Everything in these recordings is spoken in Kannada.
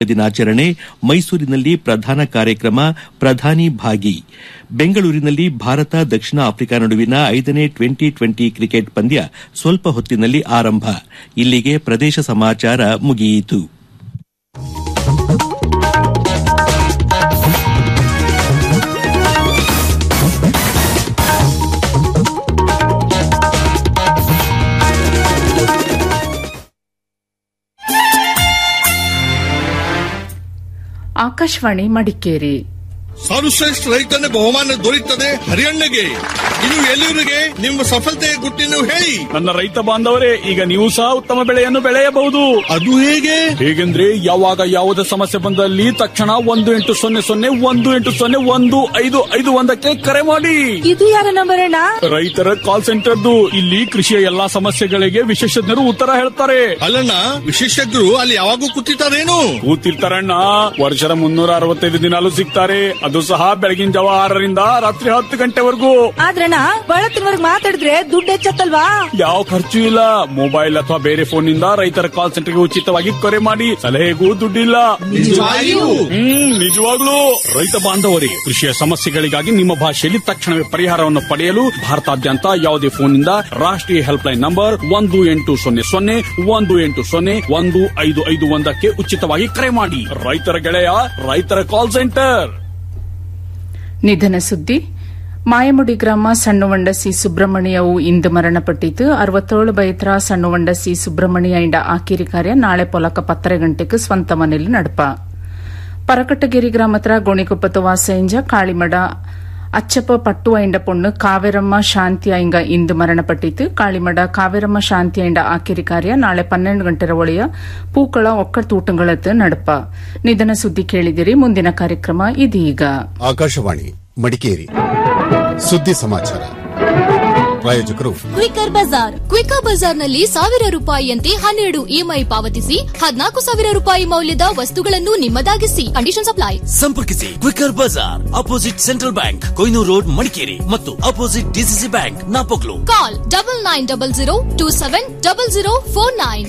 ದಿನಾಚರಣೆ ಮೈಸೂರಿನಲ್ಲಿ ಪ್ರಧಾನ ಕಾರ್ಯಕ್ರಮ ಪ್ರಧಾನಿ ಭಾಗಿ ಬೆಂಗಳೂರಿನಲ್ಲಿ ಭಾರತ ದಕ್ಷಿಣ ಆಫ್ರಿಕಾ ನಡುವಿನ ಐದನೇ ಟ್ವೆಂಟಿ ಟ್ವೆಂಟಿ ಕ್ರಿಕೆಟ್ ಪಂದ್ಯ ಸ್ವಲ್ಪ ಹೊತ್ತಿನಲ್ಲಿ ಆರಂಭ ಇಲ್ಲಿಗೆ ಪ್ರದೇಶ ಸಮಾಚಾರ ಮುಗಿಯಿತು ಆಕಾಶವಾಣಿ ಮಡಿಕೇರಿ ಸರ್ವಶ್ರೇಷ್ಠ ರೈತನ ಬಹುಮಾನ ದೊರೆಯುತ್ತದೆ ಹರಿಯಣ್ಣಗೆ ಇದು ಎಲ್ಲಿವರಿಗೆ ನಿಮ್ಮ ಸಫಲತೆಯ ಗುಟ್ಟಿನ ಹೇಳಿ ನನ್ನ ರೈತ ಬಾಂಧವರೇ ಈಗ ನೀವು ಸಹ ಉತ್ತಮ ಬೆಳೆಯನ್ನು ಬೆಳೆಯಬಹುದು ಅದು ಹೇಗೆ ಹೇಗೆಂದ್ರೆ ಯಾವಾಗ ಯಾವುದೇ ಸಮಸ್ಯೆ ಬಂದಲ್ಲಿ ತಕ್ಷಣ ಒಂದು ಎಂಟು ಸೊನ್ನೆ ಸೊನ್ನೆ ಒಂದು ಎಂಟು ಸೊನ್ನೆ ಒಂದು ಐದು ಐದು ಒಂದಕ್ಕೆ ಕರೆ ಮಾಡಿ ಇದು ಯಾರ ನಂಬರ್ ಅಣ್ಣ ರೈತರ ಕಾಲ್ ಸೆಂಟರ್ದು ಇಲ್ಲಿ ಕೃಷಿಯ ಎಲ್ಲಾ ಸಮಸ್ಯೆಗಳಿಗೆ ವಿಶೇಷಜ್ಞರು ಉತ್ತರ ಹೇಳ್ತಾರೆ ಅಲ್ಲಣ್ಣ ವಿಶೇಷಜ್ಞರು ಅಲ್ಲಿ ಯಾವಾಗೂ ಕೂತಿರ್ತಾರೇನು ಕೂತಿರ್ತಾರಣ್ಣ ವರ್ಷದ ಮುನ್ನೂರ ಅರವತ್ತೈದು ದಿನಾಲು ಸಿಗ್ತಾರೆ ಅದು ಸಹ ಬೆಳಗಿನ ಜಾವ ಆರರಿಂದ ರಾತ್ರಿ ಹತ್ತು ಗಂಟೆವರೆಗೂ ಆದ್ರಣ್ಣ ಬಳತ್ತಿನವರ್ಗ್ ಮಾತಾಡಿದ್ರೆ ದುಡ್ಡು ಹೆಚ್ಚತ್ತಲ್ವಾ ಯಾವ ಖರ್ಚು ಇಲ್ಲ ಮೊಬೈಲ್ ಅಥವಾ ಬೇರೆ ಫೋನ್ ನಿಂದ ರೈತರ ಕಾಲ್ ಸೆಂಟರ್ಗೆ ಉಚಿತವಾಗಿ ಕರೆ ಮಾಡಿ ಸಲಹೆಗೂ ದುಡ್ಡಿಲ್ಲ ನಿಜವಾಗಿಯೂ? ಹ್ಮ್ ನಿಜವಾಗ್ಲೂ ರೈತ ಬಾಂಧವರಿಗೆ ಕೃಷಿಯ ಸಮಸ್ಯೆಗಳಿಗಾಗಿ ನಿಮ್ಮ ಭಾಷೆಯಲ್ಲಿ ತಕ್ಷಣವೇ ಪರಿಹಾರವನ್ನು ಪಡೆಯಲು ಭಾರತಾದ್ಯಂತ ಯಾವುದೇ ಫೋನ್ನಿಂದ ರಾಷ್ಟ್ರೀಯ ಹೆಲ್ಪ್ ಲೈನ್ ನಂಬರ್ ಒಂದು ಎಂಟು ಸೊನ್ನೆ ಸೊನ್ನೆ ಒಂದು ಎಂಟು ಸೊನ್ನೆ ಒಂದು ಐದು ಐದು ಒಂದಕ್ಕೆ ಉಚಿತವಾಗಿ ಕರೆ ಮಾಡಿ ರೈತರ ಗೆಳೆಯ ರೈತರ ಕಾಲ್ ಸೆಂಟರ್ ನಿಧನ ಸುದ್ದಿ ಮಾಯಮುಡಿ ಗ್ರಾಮ ಸಣ್ಣವಂಡ ಸಿ ಸುಬ್ರಹ್ಮಣ್ಯವು ಇಂದು ಮರಣಪಟ್ಟಿದ್ದು ಅರವತ್ತೇಳು ಬೈತ್ರ ಸಣ್ಣವಂಡ ಸಿ ಸುಬ್ರಹ್ಮಣ್ಯ ಇಂಡ ಆಕಿರಿ ಕಾರ್ಯ ನಾಳೆ ಪೊಲಕ ಪತ್ತರೆ ಗಂಟೆಗೆ ಸ್ವಂತ ಮನೆಯಲ್ಲಿ ನಡಪ ಪರಕಟ್ಟಗಿರಿ ಗ್ರಾಮತ್ರ ಗೋಣಿಕೊಪ್ಪತ್ತು ವಾಸ ಇಂಜ ಕಾಳಿಮಡ ಅಚ್ಚಪ್ಪ ಪಟ್ಟು ಐಂಡ ಪೊಣ್ಣು ಕಾವೇರಮ್ಮ ಶಾಂತಿ ಐಂಗ ಇಂದು ಮರಣಪಟ್ಟಿದ್ದು ಕಾಳಿಮಡ ಕಾವೇರಮ್ಮ ಶಾಂತಿ ಐಂಡ ಆಕಿರಿ ಕಾರ್ಯ ನಾಳೆ ಪನ್ನೆರಡು ಗಂಟೆರ ಒಳೆಯ ಪೂಕಳ ಒಕ್ಕರ್ತೂಟಂಗಳತ್ತು ನಡಪ ನಿಧನ ಸುದ್ದಿ ಕೇಳಿದಿರಿ ಮುಂದಿನ ಕಾರ್ಯಕ್ರಮ ಇದೀಗ ಆಕಾಶವಾಣಿ ಮಡಿಕೇರಿ ಸುದ್ದಿ ಸಮಾಚಾರ ಪ್ರಾಯೋಜಕರು ಕ್ವಿಕರ್ ಬಜಾರ್ ಕ್ವಿಕರ್ ಬಜಾರ್ನಲ್ಲಿ ಸಾವಿರ ರೂಪಾಯಿಯಂತೆ ಹನ್ನೆರಡು ಇಎಂಐ ಪಾವತಿಸಿ ಹದಿನಾಲ್ಕು ಸಾವಿರ ರೂಪಾಯಿ ಮೌಲ್ಯದ ವಸ್ತುಗಳನ್ನು ನಿಮ್ಮದಾಗಿಸಿ ಕಂಡೀಷನ್ ಅಪ್ಲೈ ಸಂಪರ್ಕಿಸಿ Quicker Bazaar opposite central bank Kohinoor road Madikeri ಮತ್ತು opposite DCC bank Napoklu call double nine double zero two seven double zero four nine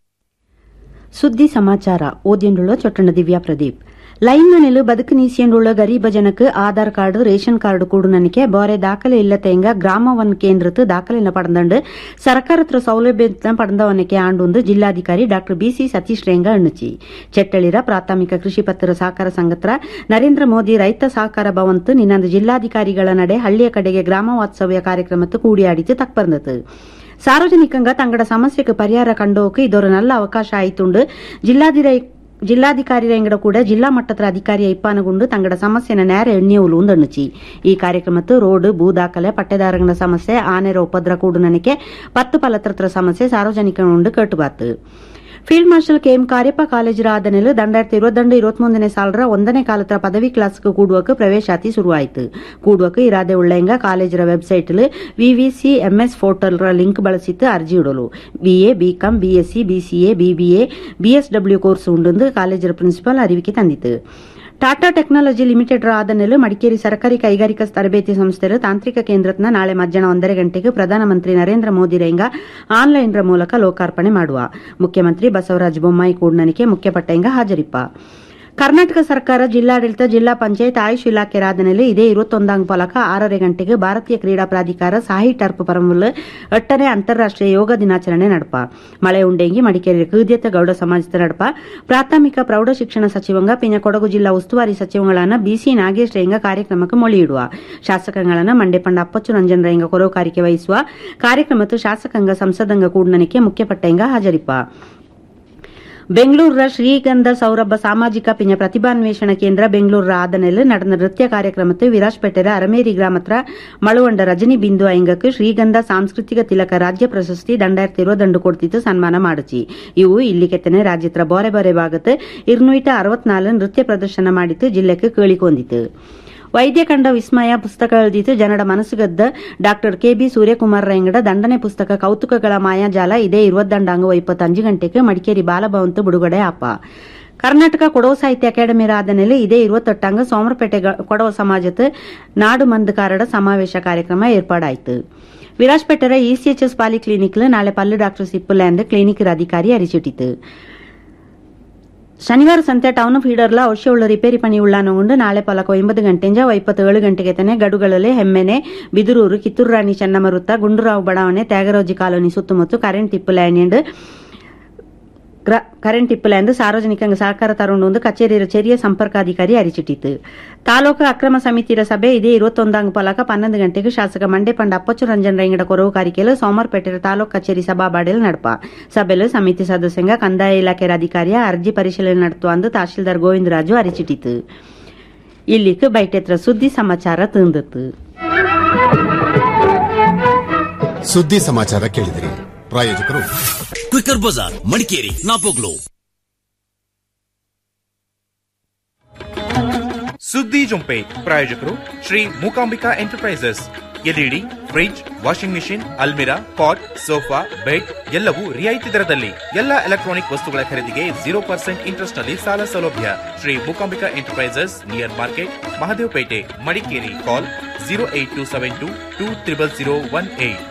ಸುದ್ದಿ ಸಮಾಚಾರ ಓದಿಯಂಡುಳ್ಳ ಚೊಟ್ಟಣ ದಿವ್ಯಾ ಪ್ರದೀಪ್ ಲೈನ್ ನೆಲು ಬದುಕು ನೀಸಿಯಂಡುಳ್ಳ ಗರೀಬ ಜನಕ್ಕೆ ಆಧಾರ್ ಕಾರ್ಡ್ ರೇಷನ್ ಕಾರ್ಡ್ ಕೂಡು ನನಗೆ ಬಾರೆ ದಾಖಲೆ ಇಲ್ಲತೆಂಗ ಗ್ರಾಮ ಒನ್ ಕೇಂದ್ರத்து ದಾಖಲೆನ ಪಡೆದಂಡು ಸರ್ಕಾರತ್ರ ಸೌಲಭ್ಯ ಪಡೆದವನಕ್ಕೆ ಆಂಡುಂದು ಜಿಲ್ಲಾಧಿಕಾರಿ ಡಾ ಬಿಸಿ ಸತೀಶ್ ರೇಂಗ ಅಣ್ಣಚಿ ಚೆಟ್ಟಳಿರ ಪ್ರಾಥಮಿಕ ಕೃಷಿ ಪತ್ರ ಸಹಕಾರ ಸಂಘತ್ರ ನರೇಂದ್ರ ಮೋದಿ ರೈತ ಸಹಕಾರ ಭವಂತು ನಿನ್ನಂದು ಜಿಲ್ಲಾಧಿಕಾರಿಗಳ ನಡೆ ಹಳ್ಳಿಯ ಕಡೆಗೆ ಗ್ರಾಮ ವಾಸ್ತವ್ಯ ಕಾರ್ಯಕ್ರಮತ್ತು ಕೂಡಿಯಾಡಿತು ತಕ್ಪರ್ನತು ಸಾರ್ವಜನಿಕಂಗ ತಂಗಡ ಸಮಸ್ಯೆಗೆ ಪರಿಹಾರ ಕಂಡೋಕೆ ಇದೊರು ನಲ್ಲ ಅವಕಾಶ ಆಯ್ತುಂಡು ಜಿಲ್ಲಾಧಿಕಾರಿ ಜಿಲ್ಲಾಧಿಕಾರಿ ರೆಂಗಡ ಕೂಡ ಜಿಲ್ಲಾ ಮಟ್ಟದ ಅಧಿಕಾರಿಯ ಇಪ್ಪಾನಗುಂಡು ತಂಗಡ ಸಮಸ್ಯೆನ ನೇರ ಎಣ್ಣಿಯುಲು ಉಂದಣ್ಣುಚಿ ಈ ಕಾರ್ಯಕ್ರಮತ್ತು ರೋಡ್ ಭೂ ದಾಖಲೆ ಪಟ್ಟೆದಾರಗಳ ಸಮಸ್ಯೆ ಆನೆರ ಉಪದ್ರ ಕೂಡು ನನಗೆ ಪತ್ತು ಪಲತ್ರತ್ರ ಸಮಸ್ಯೆ ಸಾರ್ವಜನಿಕ ಉಂಡು ಕಟ್ಟುಬಾತು ಫೀಲ್ಡ್ ಮಾರ್ಷಲ್ ಕೆಎಂ ಕಾರ್ಯಪ್ಪ ಕಾಲೇಜರ ಆದನೆಲು ದಂಡಾಯಿರത്തി ഇരുപത്തിരണ്ട് ഇരുപത്തിമൂന്നിനെ ಸಾಲರ ಒಂದನೇ ಕಾಲತ್ರ ಪದವಿ ಕ್ಲಾಸ್ಗೆ ಕೂಡುವಕ್ಕೆ ಪ್ರವೇಶಾತಿ ಶುರುವಾಯಿತು ಕೂಡುವಕ್ಕೆ ಇರಾದೆ ಉಳ್ಳೆಂಗ ಕಾಲೇಜರ ವೆಬ್ಸೈಟ್ ವಿವಿಸಿ ಎಂಎಸ್ ಪೋರ್ಟಲ್ ಲಿಂಕ್ ಬಳಸಿತ್ತು ಅರ್ಜಿ ಇಡಲು BA BCom BSc BCA BBA BSW course ಉಂಡು ಕಾಲೇಜರ ಪ್ರಿನ್ಸಿಪಲ್ ಅರಿವಿಕೆ ತಂದಿತು ಟಾಟಾ ಟೆಕ್ನಾಲಜಿ ಲಿಮಿಟೆಡ್ ಆದನೆಲು ಮಡಿಕೇರಿ ಸರ್ಕಾರಿ ಕೈಗಾರಿಕಾ ತರಬೇತಿ ಸಂಸ್ಥೆರು ತಾಂತ್ರಿಕ ಕೇಂದ್ರತ್ನ ನಾಳೆ ಮಧ್ಯಾಹ್ನ ಒಂದರ ಗಂಟೆಗೆ ಪ್ರಧಾನಮಂತ್ರಿ ನರೇಂದ್ರ ಮೋದಿ ರೇಂಗ ಆನ್ಲೈನ್ ಮೂಲಕ ಲೋಕಾರ್ಪಣೆ ಮಾಡುವ ಮುಖ್ಯಮಂತ್ರಿ ಬಸವರಾಜ ಬೊಮ್ಮಾಯಿ ಕೂಡ್ನನಿಕೆ ಮುಖ್ಯಪಟ್ಟೆಂಗ ಹಾಜರಿಪ್ಪ ಕರ್ನಾಟಕ ಸರ್ಕಾರ ಜಿಲ್ಲಾಡಳಿತ ಜಿಲ್ಲಾ ಪಂಚಾಯತ್ ಆಯುಷ್ ಇಲಾಖೆ ರಾಧನೆಯಲ್ಲಿ ಇದೇ ഇരുപത്തൊന്നാം ಫಲಕ ಆರரை ಗಂಟೆಗೆ ಭಾರತೀಯ ಕ್ರೀಡಾ ಪ್ರಾಧಿಕಾರ ಸಾಹಿ ಟರ್ಪ್ ಪರಮುಲ್ ಎಟ್ಟನೇ ಅಂತಾರಾಷ್ಟ್ರೀಯ ಯೋಗ ದಿನಾಚರಣೆ ನಡಪ ಮಳೆ ಉಂಡೆಂಗಿ ಮಡಿಕೇರಿ ಕೀದ್ಯತ ಗೌಡ ಸಮಾಜದ ನಡಪ ಪ್ರಾಥಮಿಕ ಪ್ರೌಢ ಶಿಕ್ಷಣ ಸಚಿವಂಗ ಪಿನ ಕೊಡಗು ಜಿಲ್ಲಾ ಉಸ್ತುವಾರಿ ಸಚಿವಗಳನ್ನ ಬಿಸಿ ನಾಗೇಶ್ ರೇಂಗ ಕಾರ್ಯಕ್ರಮಕ್ಕೆ ಮೊಳಿಯಿಡುವ ಶಾಸಕಗಳನ್ನ ಮಂಡೆಪಂಡ ಅಪ್ಪಚ್ಚು ರಂಜನ್ ರೇಂಗ ಕೊರೋಕಾರಿಕೆ ವಹಿಸುವ ಕಾರ್ಯಕ್ರಮತ್ತು ಶಾಸಕಾಂಗ ಸಂಸದಂಗ ಕೂಡ್ನನಿಕೆ ಮುಖ್ಯಪಟ್ಟೆಂಗ ಹಾಜರಿಪ್ಪ ಬೆಂಗಳೂರ ಶ್ರೀಗಂಧ ಸೌರಭ ಸಾಮಾಜಿಕ ಪಿಂಜ ಪ್ರತಿಭಾನ್ವೇಷಣ ಕೇಂದ್ರ ಬೆಂಗಳೂರ ಆದನೆಲ್ ನಡೆದ ನೃತ್ಯ ಕಾರ್ಯಕ್ರಮಕ್ಕೆ ವಿರಾಜ್ಪೇಟೆರ ಅರಮೇರಿ ಗ್ರಾಮತ್ರ ಮಳುವಂಡ ರಜನಿ ಬಿಂದು ಐಂಗಕ್ಕೆ ಶ್ರೀಗಂಧ ಸಾಂಸ್ಕೃತಿಕ ತಿಲಕ ರಾಜ್ಯ ಪ್ರಶಸ್ತಿ ದಂಡಾಯಿರത്തി ഇരുപത്തിരണ്ട് ಕೊಡ್ತಿತ್ತು ಸನ್ಮಾನ ಮಾಡಿಚಿ ಇವು ಇಲ್ಲಿಗೆತ್ತನೆ ರಾಜ್ಯತ್ರ ಬೋರೆ ಬೋರೆ ಭಾಗത്ത് ഇരുന്നൂറ്റി ಅರವತ್ನಾಲ್ಕು ನೃತ್ಯ ಪ್ರದರ್ಶನ ಮಾಡಿತ್ತು ಜಿಲ್ಲೆಗೆ ಕೇಳಿಕೊಂಡಿತು ವೈದ್ಯ ಕಂಡ ವಿಸ್ಮಯ ಪುಸ್ತಕ ಎಳೆದಿತ್ತು ಜನಡ ಮನಸ್ಸುಗದ್ದ ಡಾಕ್ಟರ್ ಕೆಬಿ ಸೂರ್ಯಕುಮಾರ್ ರೆಂಗಡ ದಂಡನೆ ಪುಸ್ತಕ ಕೌತುಕಗಳ ಮಾಯಾಜಾಲ ಇದೇ ಇರುವತ್ತಂಡಾಂಗ ಇಪ್ಪತ್ತಂಜು ಗಂಟೆಗೆ ಮಡಿಕೇರಿ ಬಾಲಭವಂತು ಬಿಡುಗಡೆ ಆಪ ಕರ್ನಾಟಕ ಕೊಡವ ಸಾಹಿತ್ಯ ಅಕಾಡೆಮಿ ರಾಧನೆಯಲ್ಲಿ ಇದೇ ഇരുപത്തെട്ടാಂಗ ಸೋಮರಪೇಟೆ ಕೊಡವ ಸಮಾಜದ ನಾಡು ಮಂದಕಾರಡ ಸಮಾವೇಶ ಕಾರ್ಯಕ್ರಮ ಏರ್ಪಾಡಾಯಿತು ವಿರಾಜ್ಪೇಟೆರ ಇಸಿಎಚ್ಎಸ್ ಪಾಲಿ ಕ್ಲಿನಿಕ್ ನಾಳೆ ಪಲ್ಲು ಡಾಕ್ಟರ್ ಸಿಪ್ಪುಲ್ಯಾಂದ್ ಕ್ಲಿನಿಕ್ ಅಧಿಕಾರಿ ಅರಿಚಿಟ್ಟಿತು. ವಿರಾಜ್ಪೇಟೆರ ಇಸಿಎಚ್ಎಸ್ ಪಾಲಿ ಕ್ಲಿನಿಕ್ ನಾಳೆ ಪಲ್ಲು ಡಾಕ್ಟರ್ ಸಿಪ್ಪುಲ್ಯಾಂದ್ ಕ್ಲಿನಿಕ್ ಅಧಿಕಾರಿ ಅರಿಚಿಟ್ಟಿತು. ವಿರಾಜ್ಪೇಟೆರ ಇಸಿಎಚ್ಎಸ್ ಪಾಲಿ ಕ್ಲಿನಿಕ್ ನಾಳೆ ಪಲ್ಲು ಡಾಕ್ಟರ್ ಸಿಪ್ಪುಲ್ಯಾಂದ್ ಕ್ಲಿನಿಕ್ ಅಧಿಕಾರಿ ಅರಿಚಿಟ್ಟಿತು. ಶನಿವಾರ ಸಂತೆ ಟೌನ್ ಫೀಡರ್ಲ ಔಷಧ ರಿಪೇರಿ ಪಣಿ ಉಳ್ಳಾನಗೊಂಡು ನಾಳೆ ಪಲಕ ಒಂಬತ್ತು ಗಂಟೆಂಜ ಇಪ್ಪತ್ತೇಳು ಗಂಟೆಗೆ ತನೆ ಗಡುಗಳಲ್ಲಿ ಹೆಮ್ಮೆನೆ ಬಿದುರೂರು ಕಿತ್ತೂರು ರಾಣಿ ಚೆನ್ನಮರುತ್ತ ಗುಂಡೂರಾವ್ ಬಡಾವಣೆ ತ್ಯಾಗರಾಜಿ ಕಾಲೋನಿ ಸುತ್ತಮುತ್ತ ಕರೆಂಟ್ ಟಿಪ್ಪು ಲ್ಯಾಂಡ್ ಗ್ರ- ಕರೆಂಟ್ ಟಿಪ್ಪುಲೆಂದು ಸಾರ್ವಜನಿಕಂಗೆ ಸಹಕಾರ ತರುಂಡು ಕಚೇರಿಯ ಚೆರಿಯ ಸಂಪರ್ಕಾಧಿಕಾರಿ ಅರಿಚಿಟ್ಟಿತು ತಾಲೂಕು ಅಕ್ರಮ ಸಮಿತಿಯ ಸಭೆ ಇದೇ ಇರುವತ್ತೊಂದಾಂಗ ಪಲಕ ಪನ್ನೊಂದು ಗಂಟೆಗೆ ಶಾಸಕ ಮಂಡೆ ಪಂಡ ಅಪ್ಪಚ್ಚು ರಂಜನ್ ರೈಂಗಡ ಕೊರವು ಕಾರಿಕೆಲು ಸೋಮವಾರಪೇಟೆ ತಾಲೂಕು ಕಚೇರಿ ಸಭಾಬಾಡೆಲ್ ನಡಪ ಸಭೆಲು ಸಮಿತಿ ಸದಸ್ಯಂಗ ಕಂದಾಯ ಇಲಾಖೆ ಅಧಿಕಾರಿಯ ಅರ್ಜಿ ಪರಿಶೀಲನೆ ನಡೆತು ಅಂದು ತಹಶೀಲ್ದಾರ್ ಗೋವಿಂದರಾಜು ಅರಿಚಿಟ್ಟಿತು ಇಲ್ಲಿக்கு ಬೈಟೆತ್ರ ಸುದ್ದಿ ಸಮಾಚಾರ ತಂದಿತು ಸುದ್ದಿ ಸಮಾಚಾರ ಕೇಳಿದಿರಿ ಪ್ರಾಯೋಜಕರು ಕ್ವಿಕರ್ ಬಜಾರ್ ಮಡಿಕೇರಿ ನಾಪೋಕ್ಲು ಸುದ್ದಿ ಜೊಂಪೆ ಪ್ರಾಯೋಜಕರು Shri Mookambika enterprises LED fridge washing machine ಅಲ್ಮಿರಾ ಪಾಟ್ ಸೋಫಾ ಬೆಡ್ ಎಲ್ಲವೂ ರಿಯಾಯಿತಿ ದರದಲ್ಲಿ ಎಲ್ಲ ಎಲೆಕ್ಟ್ರಾನಿಕ್ ವಸ್ತುಗಳ ಖರೀದಿಗೆ ಜೀರೋ ಪರ್ಸೆಂಟ್ ಇಂಟ್ರೆಸ್ಟ್ ನಲ್ಲಿ ಸಾಲ ಸೌಲಭ್ಯ Shri Mookambika enterprises near market Mahadevpet Madikeri call zero eight two seven two two triple zero one eight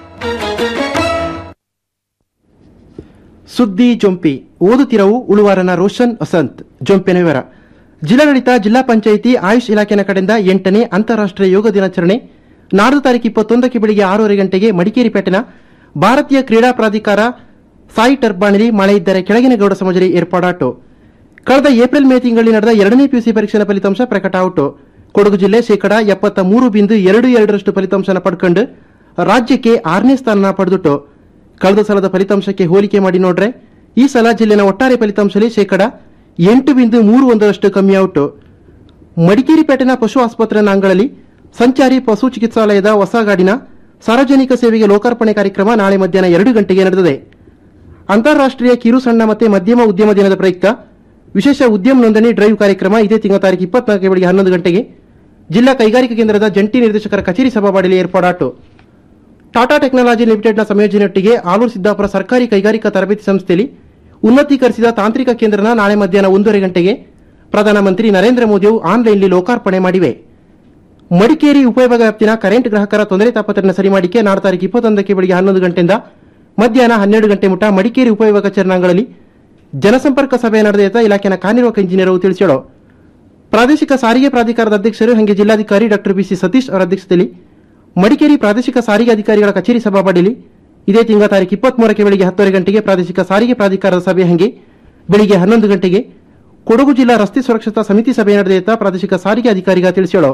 ಸುದ್ದಿ ಜೊಂಪಿ ಓದುತ್ತಿರವು ಉಳುವಾರನ ರೋಷನ್ ವಸಂತ್ ಜೊಂಪಿನ ವಿವರ ಜಿಲ್ಲಾಡಳಿತ ಜಿಲ್ಲಾ ಪಂಚಾಯಿತಿ ಆಯುಷ್ ಇಲಾಖೆನ ಕಡೆಯಿಂದ ಎಂಟನೇ ಅಂತಾರಾಷ್ಟ್ರೀಯ ಯೋಗ ದಿನಾಚರಣೆ ನಾಡ್ದು ತಾರೀಕು ಇಪ್ಪತ್ತೊಂದಕ್ಕೆ ಬೆಳಿಗ್ಗೆ ಆರೂವರೆ ಗಂಟೆಗೆ ಮಡಿಕೇರಿ ಪೇಟೆನ ಭಾರತೀಯ ಕ್ರೀಡಾ ಪ್ರಾಧಿಕಾರ ಸಾಯಿ ಟರ್ಬಾಣಿಲಿ ಮಳೆ ಇದ್ದರೆ ಕೆಳಗಿನ ಗೌಡ ಸಮಾಜರಿ ಏರ್ಪಾಡಾಟು ಕಳೆದ ಏಪ್ರಿಲ್ ಮೇ ತಿಂಗಳಲ್ಲಿ ನಡೆದ ಎರಡನೇ ಪಿಯುಸಿ ಪರೀಕ್ಷೆನ ಫಲಿತಾಂಶ ಪ್ರಕಟ ಔಟು ಕೊಡಗು ಜಿಲ್ಲೆ ಶೇಕಡ ಎಪ್ಪತ್ತ ಮೂರು ಬಿಂದು ಎರಡು ಎರಡರಷ್ಟು ಫಲಿತಾಂಶನ ಪಡ್ಕೊಂಡು ರಾಜ್ಯಕ್ಕೆ ಆರನೇ ಸ್ಥಾನ ಪಡೆದುಟ್ಟು ಕಳೆದ ಸಲದ ಫಲಿತಾಂಶಕ್ಕೆ ಹೋಲಿಕೆ ಮಾಡಿ ನೋಡ್ರೆ ಈ ಸಲ ಜಿಲ್ಲೆನ ಒಟ್ಟಾರೆ ಫಲಿತಾಂಶದಲ್ಲಿ ಶೇಕಡ ಎಂಟು ಬಿಂದು ಮೂರು ಒಂದರಷ್ಟು ಕಮ್ಮಿ ಔಟು ಮಡಿಕೇರಿ ಪೇಟೆನ ಪಶು ಆಸ್ಪತ್ರೆಯ ಅಂಗಳಲ್ಲಿ ಸಂಚಾರಿ ಪಶು ಚಿಕಿತ್ಸಾಲಯದ ಹೊಸ ಗಾಡಿನ ಸಾರ್ವಜನಿಕ ಸೇವೆಗೆ ಲೋಕಾರ್ಪಣೆ ಕಾರ್ಯಕ್ರಮ ನಾಳೆ ಮಧ್ಯಾಹ್ನ ಎರಡು ಗಂಟೆಗೆ ನಡೆದಿದೆ ಅಂತಾರಾಷ್ಟ್ರೀಯ ಕಿರು ಸಣ್ಣ ಮತ್ತೆ ಮಧ್ಯಮ ಉದ್ಯಮ ದಿನದ ಪ್ರಯುಕ್ತ ವಿಶೇಷ ಉದ್ಯಮ ನೋಂದಣಿ ಡ್ರೈವ್ ಕಾರ್ಯಕ್ರಮ ಇದೇ ತಿಂಗಳ ತಾರೀಕು ಇಪ್ಪತ್ನಾಲ್ಕು ಬೆಳಗ್ಗೆ ಹನ್ನೊಂದು ಗಂಟೆಗೆ ಜಿಲ್ಲಾ ಕೈಗಾರಿಕಾ ಕೇಂದ್ರದ ಜಂಟಿ ನಿರ್ದೇಶಕರ ಕಚೇರಿ ಸಭಾಬಾಡಿಯಲ್ಲಿ ಏರ್ಪಾಡಾಟು ಟಾಟಾ ಟೆಕ್ನಾಲಜಿ ಲಿಮಿಟೆಡ್ನ ಸಂಯೋಜನೆಯೊಟ್ಟಿಗೆ ಆಲೂರು ಸಿದ್ದಾಪುರ ಸರ್ಕಾರಿ ಕೈಗಾರಿಕಾ ತರಬೇತಿ ಸಂಸ್ಥೆಯಲ್ಲಿ ಉನ್ನತೀಕರಿಸಿದ ತಾಂತ್ರಿಕ ಕೇಂದ್ರನ ನಾಳೆ ಮಧ್ಯಾಹ್ನ ಒಂದೂವರೆ ಗಂಟೆಗೆ ಪ್ರಧಾನಮಂತ್ರಿ ನರೇಂದ್ರ ಮೋದಿಯವರು ಆನ್ಲೈನ್ಲಿ ಲೋಕಾರ್ಪಣೆ ಮಾಡಿವೆ ಮಡಿಕೇರಿ ಉಪವಿಭಾಗ ವ್ಯಾಪ್ತಿನ ಕರೆಂಟ್ ಗ್ರಾಹಕರ ತೊಂದರೆ ತಾಪತ್ರನ ಸರಿ ಮಾಡಿಕೆ ನಾಳೆ ತಾರೀಕು ಇಪ್ಪತ್ತೊಂದಕ್ಕೆ ಬೆಳಿಗ್ಗೆ ಹನ್ನೊಂದು ಗಂಟೆಯಿಂದ ಮಧ್ಯಾಹ್ನ ಹನ್ನೆರಡು ಗಂಟೆ ಮುಟ ಮಡಿಕೇರಿ ಉಪವಿಭಾಗ ಚರಣಾಂಗಣದಲ್ಲಿ ಜನಸಂಪರ್ಕ ಸಭೆ ನಡೆದ ಇಲಾಖೆನ ಕಾರ್ಯನಿರ್ವಾಹಕ ಇಂಜಿನಿಯರ್ ತಿಳಿಸಿದರು ಪ್ರಾದೇಶಿಕ ಸಾರಿಗೆ ಪ್ರಾಧಿಕಾರದ ಅಧ್ಯಕ್ಷರು ಹಾಗೆ ಜಿಲ್ಲಾಧಿಕಾರಿ ಡಾಕ್ಟರ್ ಬಿಸಿ ಸತೀಶ್ ಅವರ ಅಧ್ಯಕ್ಷತೆಯಲ್ಲಿ ಮಡಿಕೇರಿ ಪ್ರಾದೇಶಿಕ ಸಾರಿಗೆ ಅಧಿಕಾರಿಗಳ ಕಚೇರಿ ಸಭಾಪಡಿಯಲ್ಲಿ ಇದೇ ತಿಂಗಳ ತಾರೀಕು ಇಪ್ಪತ್ಮೂರಕ್ಕೆ ಬೆಳಿಗ್ಗೆ ಹತ್ತುವರೆ ಗಂಟೆಗೆ ಪ್ರಾದೇಶಿಕ ಸಾರಿಗೆ ಪ್ರಾಧಿಕಾರದ ಸಭೆ ಹಂಗೆ ಬೆಳಿಗ್ಗೆ ಹನ್ನೊಂದು ಗಂಟೆಗೆ ಕೊಡಗು ಜಿಲ್ಲಾ ರಸ್ತೆ ಸುರಕ್ಷತಾ ಸಮಿತಿ ಸಭೆ ನಡೆದ ಪ್ರಾದೇಶಿಕ ಸಾರಿಗೆ ಅಧಿಕಾರಿಗ ತಿಳಿಸಿದರು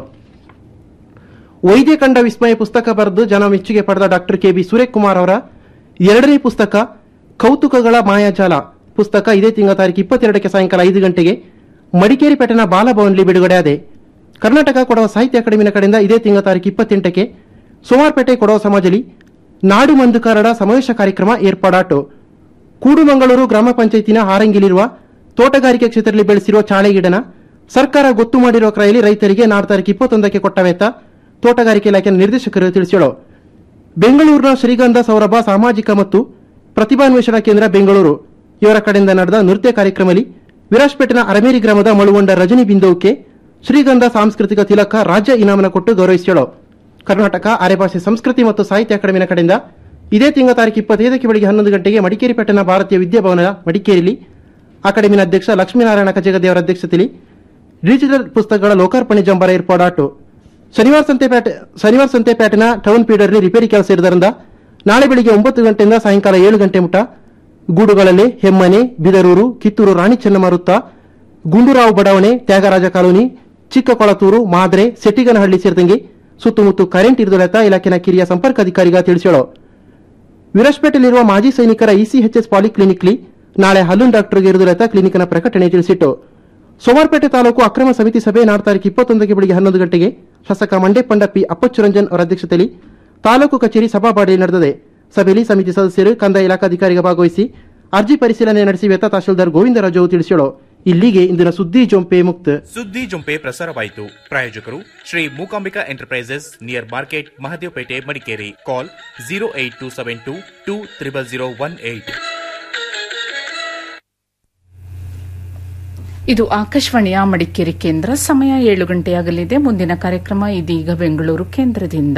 ವೈದ್ಯ ಕಂಡ ವಿಸ್ಮಯ ಪುಸ್ತಕ ಬರೆದು ಜನ ಮೆಚ್ಚುಗೆ ಪಡೆದ ಡಾಕ್ಟರ್ ಕೆಬಿ ಸುರೇಶ್ ಅವರ ಎರಡನೇ ಪುಸ್ತಕ ಕೌತುಕಗಳ ಮಾಯಾಜಾಲ ಪುಸ್ತಕ ಇದೇ ತಿಂಗಳ ತಾರೀಕು ಇಪ್ಪತ್ತೆರಡಕ್ಕೆ ಸಾಯಂಕಾಲ ಐದು ಗಂಟೆಗೆ ಮಡಿಕೇರಿ ಪೇಟೆನ ಬಾಲಭವನ್ಲಿ ಬಿಡುಗಡೆಯಾದೆ ಕರ್ನಾಟಕ ಕೊಡವ ಸಾಹಿತ್ಯ ಅಕಾಡೆಮಿನ ಕಡೆಯಿಂದ ಇದೇ ತಿಂಗಳ ತಾರೀಕು ಇಪ್ಪತ್ತೆಂಟಕ್ಕೆ ಸೋಮಾರ್ಪೇಟೆ ಕೊಡವ ಸಮಾಜಲಿ ನಾಡು ಮಂದುಕಾರರ ಸಮಾವೇಶ ಕಾರ್ಯಕ್ರಮ ಏರ್ಪಾಡಾಟು ಕೂಡುಮಂಗಳೂರು ಗ್ರಾಮ ಪಂಚಾಯತಿನ ಹಾರಂಗಿಲಿರುವ ತೋಟಗಾರಿಕೆ ಕ್ಷೇತ್ರದಲ್ಲಿ ಬೆಳೆಸಿರುವ ಚಾಳೆ ಗಿಡನ ಸರ್ಕಾರ ಗೊತ್ತು ಮಾಡಿರುವ ಕ್ರಯಲ್ಲಿ ರೈತರಿಗೆ ನಾಡು ತಾರೀಕು ಇಪ್ಪತ್ತೊಂದಕ್ಕೆ ಕೊಟ್ಟವೆತ್ತ ತೋಟಗಾರಿಕೆ ಇಲಾಖೆ ನಿರ್ದೇಶಕರು ತಿಳಿಸಿದರು ಬೆಂಗಳೂರಿನ ಶ್ರೀಗಂಧ ಸೌರಭ ಸಾಮಾಜಿಕ ಮತ್ತು ಪ್ರತಿಭಾನ್ವೇಷಣಾ ಕೇಂದ್ರ ಬೆಂಗಳೂರು ಇವರ ಕಡೆಯಿಂದ ನಡೆದ ನೃತ್ಯ ಕಾರ್ಯಕ್ರಮದಲ್ಲಿ ವಿರಾಜ್ಪೇಟೆನ ಅರಮೇರಿ ಗ್ರಾಮದ ಮಳುವಂಡ ರಜನಿ ಬಿಂದೋಕ್ಕೆ ಶ್ರೀಗಂಧ ಸಾಂಸ್ಕೃತಿಕ ತಿಲಕ ರಾಜ್ಯ ಇನಾಮನ ಕೊಟ್ಟು ಗೌರವಿಸಿದರು ಕರ್ನಾಟಕ ಅರೆಭಾಷೆ ಸಂಸ್ಕೃತಿ ಮತ್ತು ಸಾಹಿತ್ಯ ಅಕಾಡೆಮಿನ ಕಡೆಯಿಂದ ಇದೇ ತಿಂಗಳ ತಾರೀಕು ಇಪ್ಪತ್ತೈದಕ್ಕೆ ಬೆಳಿಗ್ಗೆ ಹನ್ನೊಂದು ಗಂಟೆಗೆ ಮಡಿಕೇರಿ ಪಟ್ಟಣ ಭಾರತೀಯ ವಿದ್ಯಾಭವನ ಮಡಿಕೇರಿಯಲ್ಲಿ ಅಕಾಡೆಮಿನ ಅಧ್ಯಕ್ಷ ಲಕ್ಷ್ಮೀನಾರಾಯಣ ಕಜಗದೇವರ ಅಧ್ಯಕ್ಷತೆಯಲ್ಲಿ ಡಿಜಿಟಲ್ ಪುಸ್ತಕಗಳ ಲೋಕಾರ್ಪಣೆ ಜಂಬರ ಏರ್ಪಾಡಾಟು ಶನಿವಾರ ಸಂತೆಪೇಟೆ ಶನಿವಾರ ಸಂತೆಪೇಟೆನ ಟೌನ್ ಪೀಡರ್ಲಿ ರಿಪೇರಿ ಕೆಲಸ ಇರುವುದರಿಂದ ನಾಳೆ ಬೆಳಿಗ್ಗೆ ಒಂಬತ್ತು ಗಂಟೆಯಿಂದ ಸಾಯಂಕಾಲ ಏಳು ಗಂಟೆ ಮುಟ ಗೂಡುಗಳಲ್ಲಿ ಹೆಮ್ಮನೆ ಬಿದರೂರು ಕಿತ್ತೂರು ರಾಣಿ ಚೆನ್ನಮ್ಮ ವೃತ್ತ ಗುಂಡೂರಾವ್ ಬಡಾವಣೆ ತ್ಯಾಗರಾಜ ಕಾಲೋನಿ ಚಿಕ್ಕಕೊಳತೂರು ಮಾದ್ರೆ ಸೆಟ್ಟಿಗನಹಳ್ಳಿ ಸೇರಿದಂಗೆ ಸುತ್ತಮುತ್ತ ಕರೆಂಟ್ ಇರುವುದೆತ್ತ ಇಲಾಖೆನ ಕಿರಿಯ ಸಂಪರ್ಕಾಧಿಕಾರಿಗ ತಿಳಿಸಿದರು ವಿರಾಜ್ಪೇಟೆಯಲ್ಲಿರುವ ಮಾಜಿ ಸೈನಿಕರ ಇಸಿಎಚ್ಎಸ್ ಪಾಲಿಕ್ಲಿನಿಕ್ಲಿ ನಾಳೆ ಹಲ್ಲುನ್ ಡಾಕ್ಟರ್ಗೆ ಇರುವುದೆತ್ತ ಕ್ಲಿನಿಕ್ನ ಪ್ರಕಟಣೆ ತಿಳಿಸಿಟ್ಟು ಸೋಮಾರ್ಪೇಟೆ ತಾಲೂಕು ಅಕ್ರಮ ಸಮಿತಿ ಸಭೆ ನಾಡು ತಾರೀಕು ಇಪ್ಪತ್ತೊಂದಕ್ಕೆ ಬೆಳಿಗ್ಗೆ ಹನ್ನೊಂದು ಗಂಟೆಗೆ ಶಾಸಕ ಮಂಡೆ ಪಂಡಪ್ಪಿ ಅಪ್ಪಚ್ಚುರಂಜನ್ ಅವರ ಅಧ್ಯಕ್ಷತೆಯಲ್ಲಿ ತಾಲೂಕು ಕಚೇರಿ ಸಭಾಪಾಡಿಯಲ್ಲಿ ನಡೆದಿದೆ ಸಭೆಯಲ್ಲಿ ಸಮಿತಿ ಸದಸ್ಯರು ಕಂದಾಯ ಇಲಾಖಾಧಿಕಾರಿಗ ಭಾಗವಹಿಸಿ ಅರ್ಜಿ ಪರಿಶೀಲನೆ ನಡೆಸಿ ವೆತ್ತ ತಹಶೀಲ್ದಾರ್ ಗೋವಿಂದರಾಜು ತಿಳಿಸಿದರು ಇಲ್ಲಿಗೆ ಇಂದಿನ ಸುದ್ದಿ ಜೊಂಪೆ ಮುಕ್ತ ಸುದ್ದಿ ಜೊಂಪೆ ಪ್ರಸಾರವಾಯಿತು ಪ್ರಾಯೋಜಕರು Shri Mookambika enterprises near market Mahadevpet Madikeri call zero eight two seven two two triple zero one eight ಇದು ಆಕಾಶವಾಣಿಯ ಮಡಿಕೇರಿ ಕೇಂದ್ರ ಸಮಯ ಏಳು ಗಂಟೆಯಾಗಲಿದೆ ಮುಂದಿನ ಕಾರ್ಯಕ್ರಮ ಇದೀಗ ಬೆಂಗಳೂರು ಕೇಂದ್ರದಿಂದ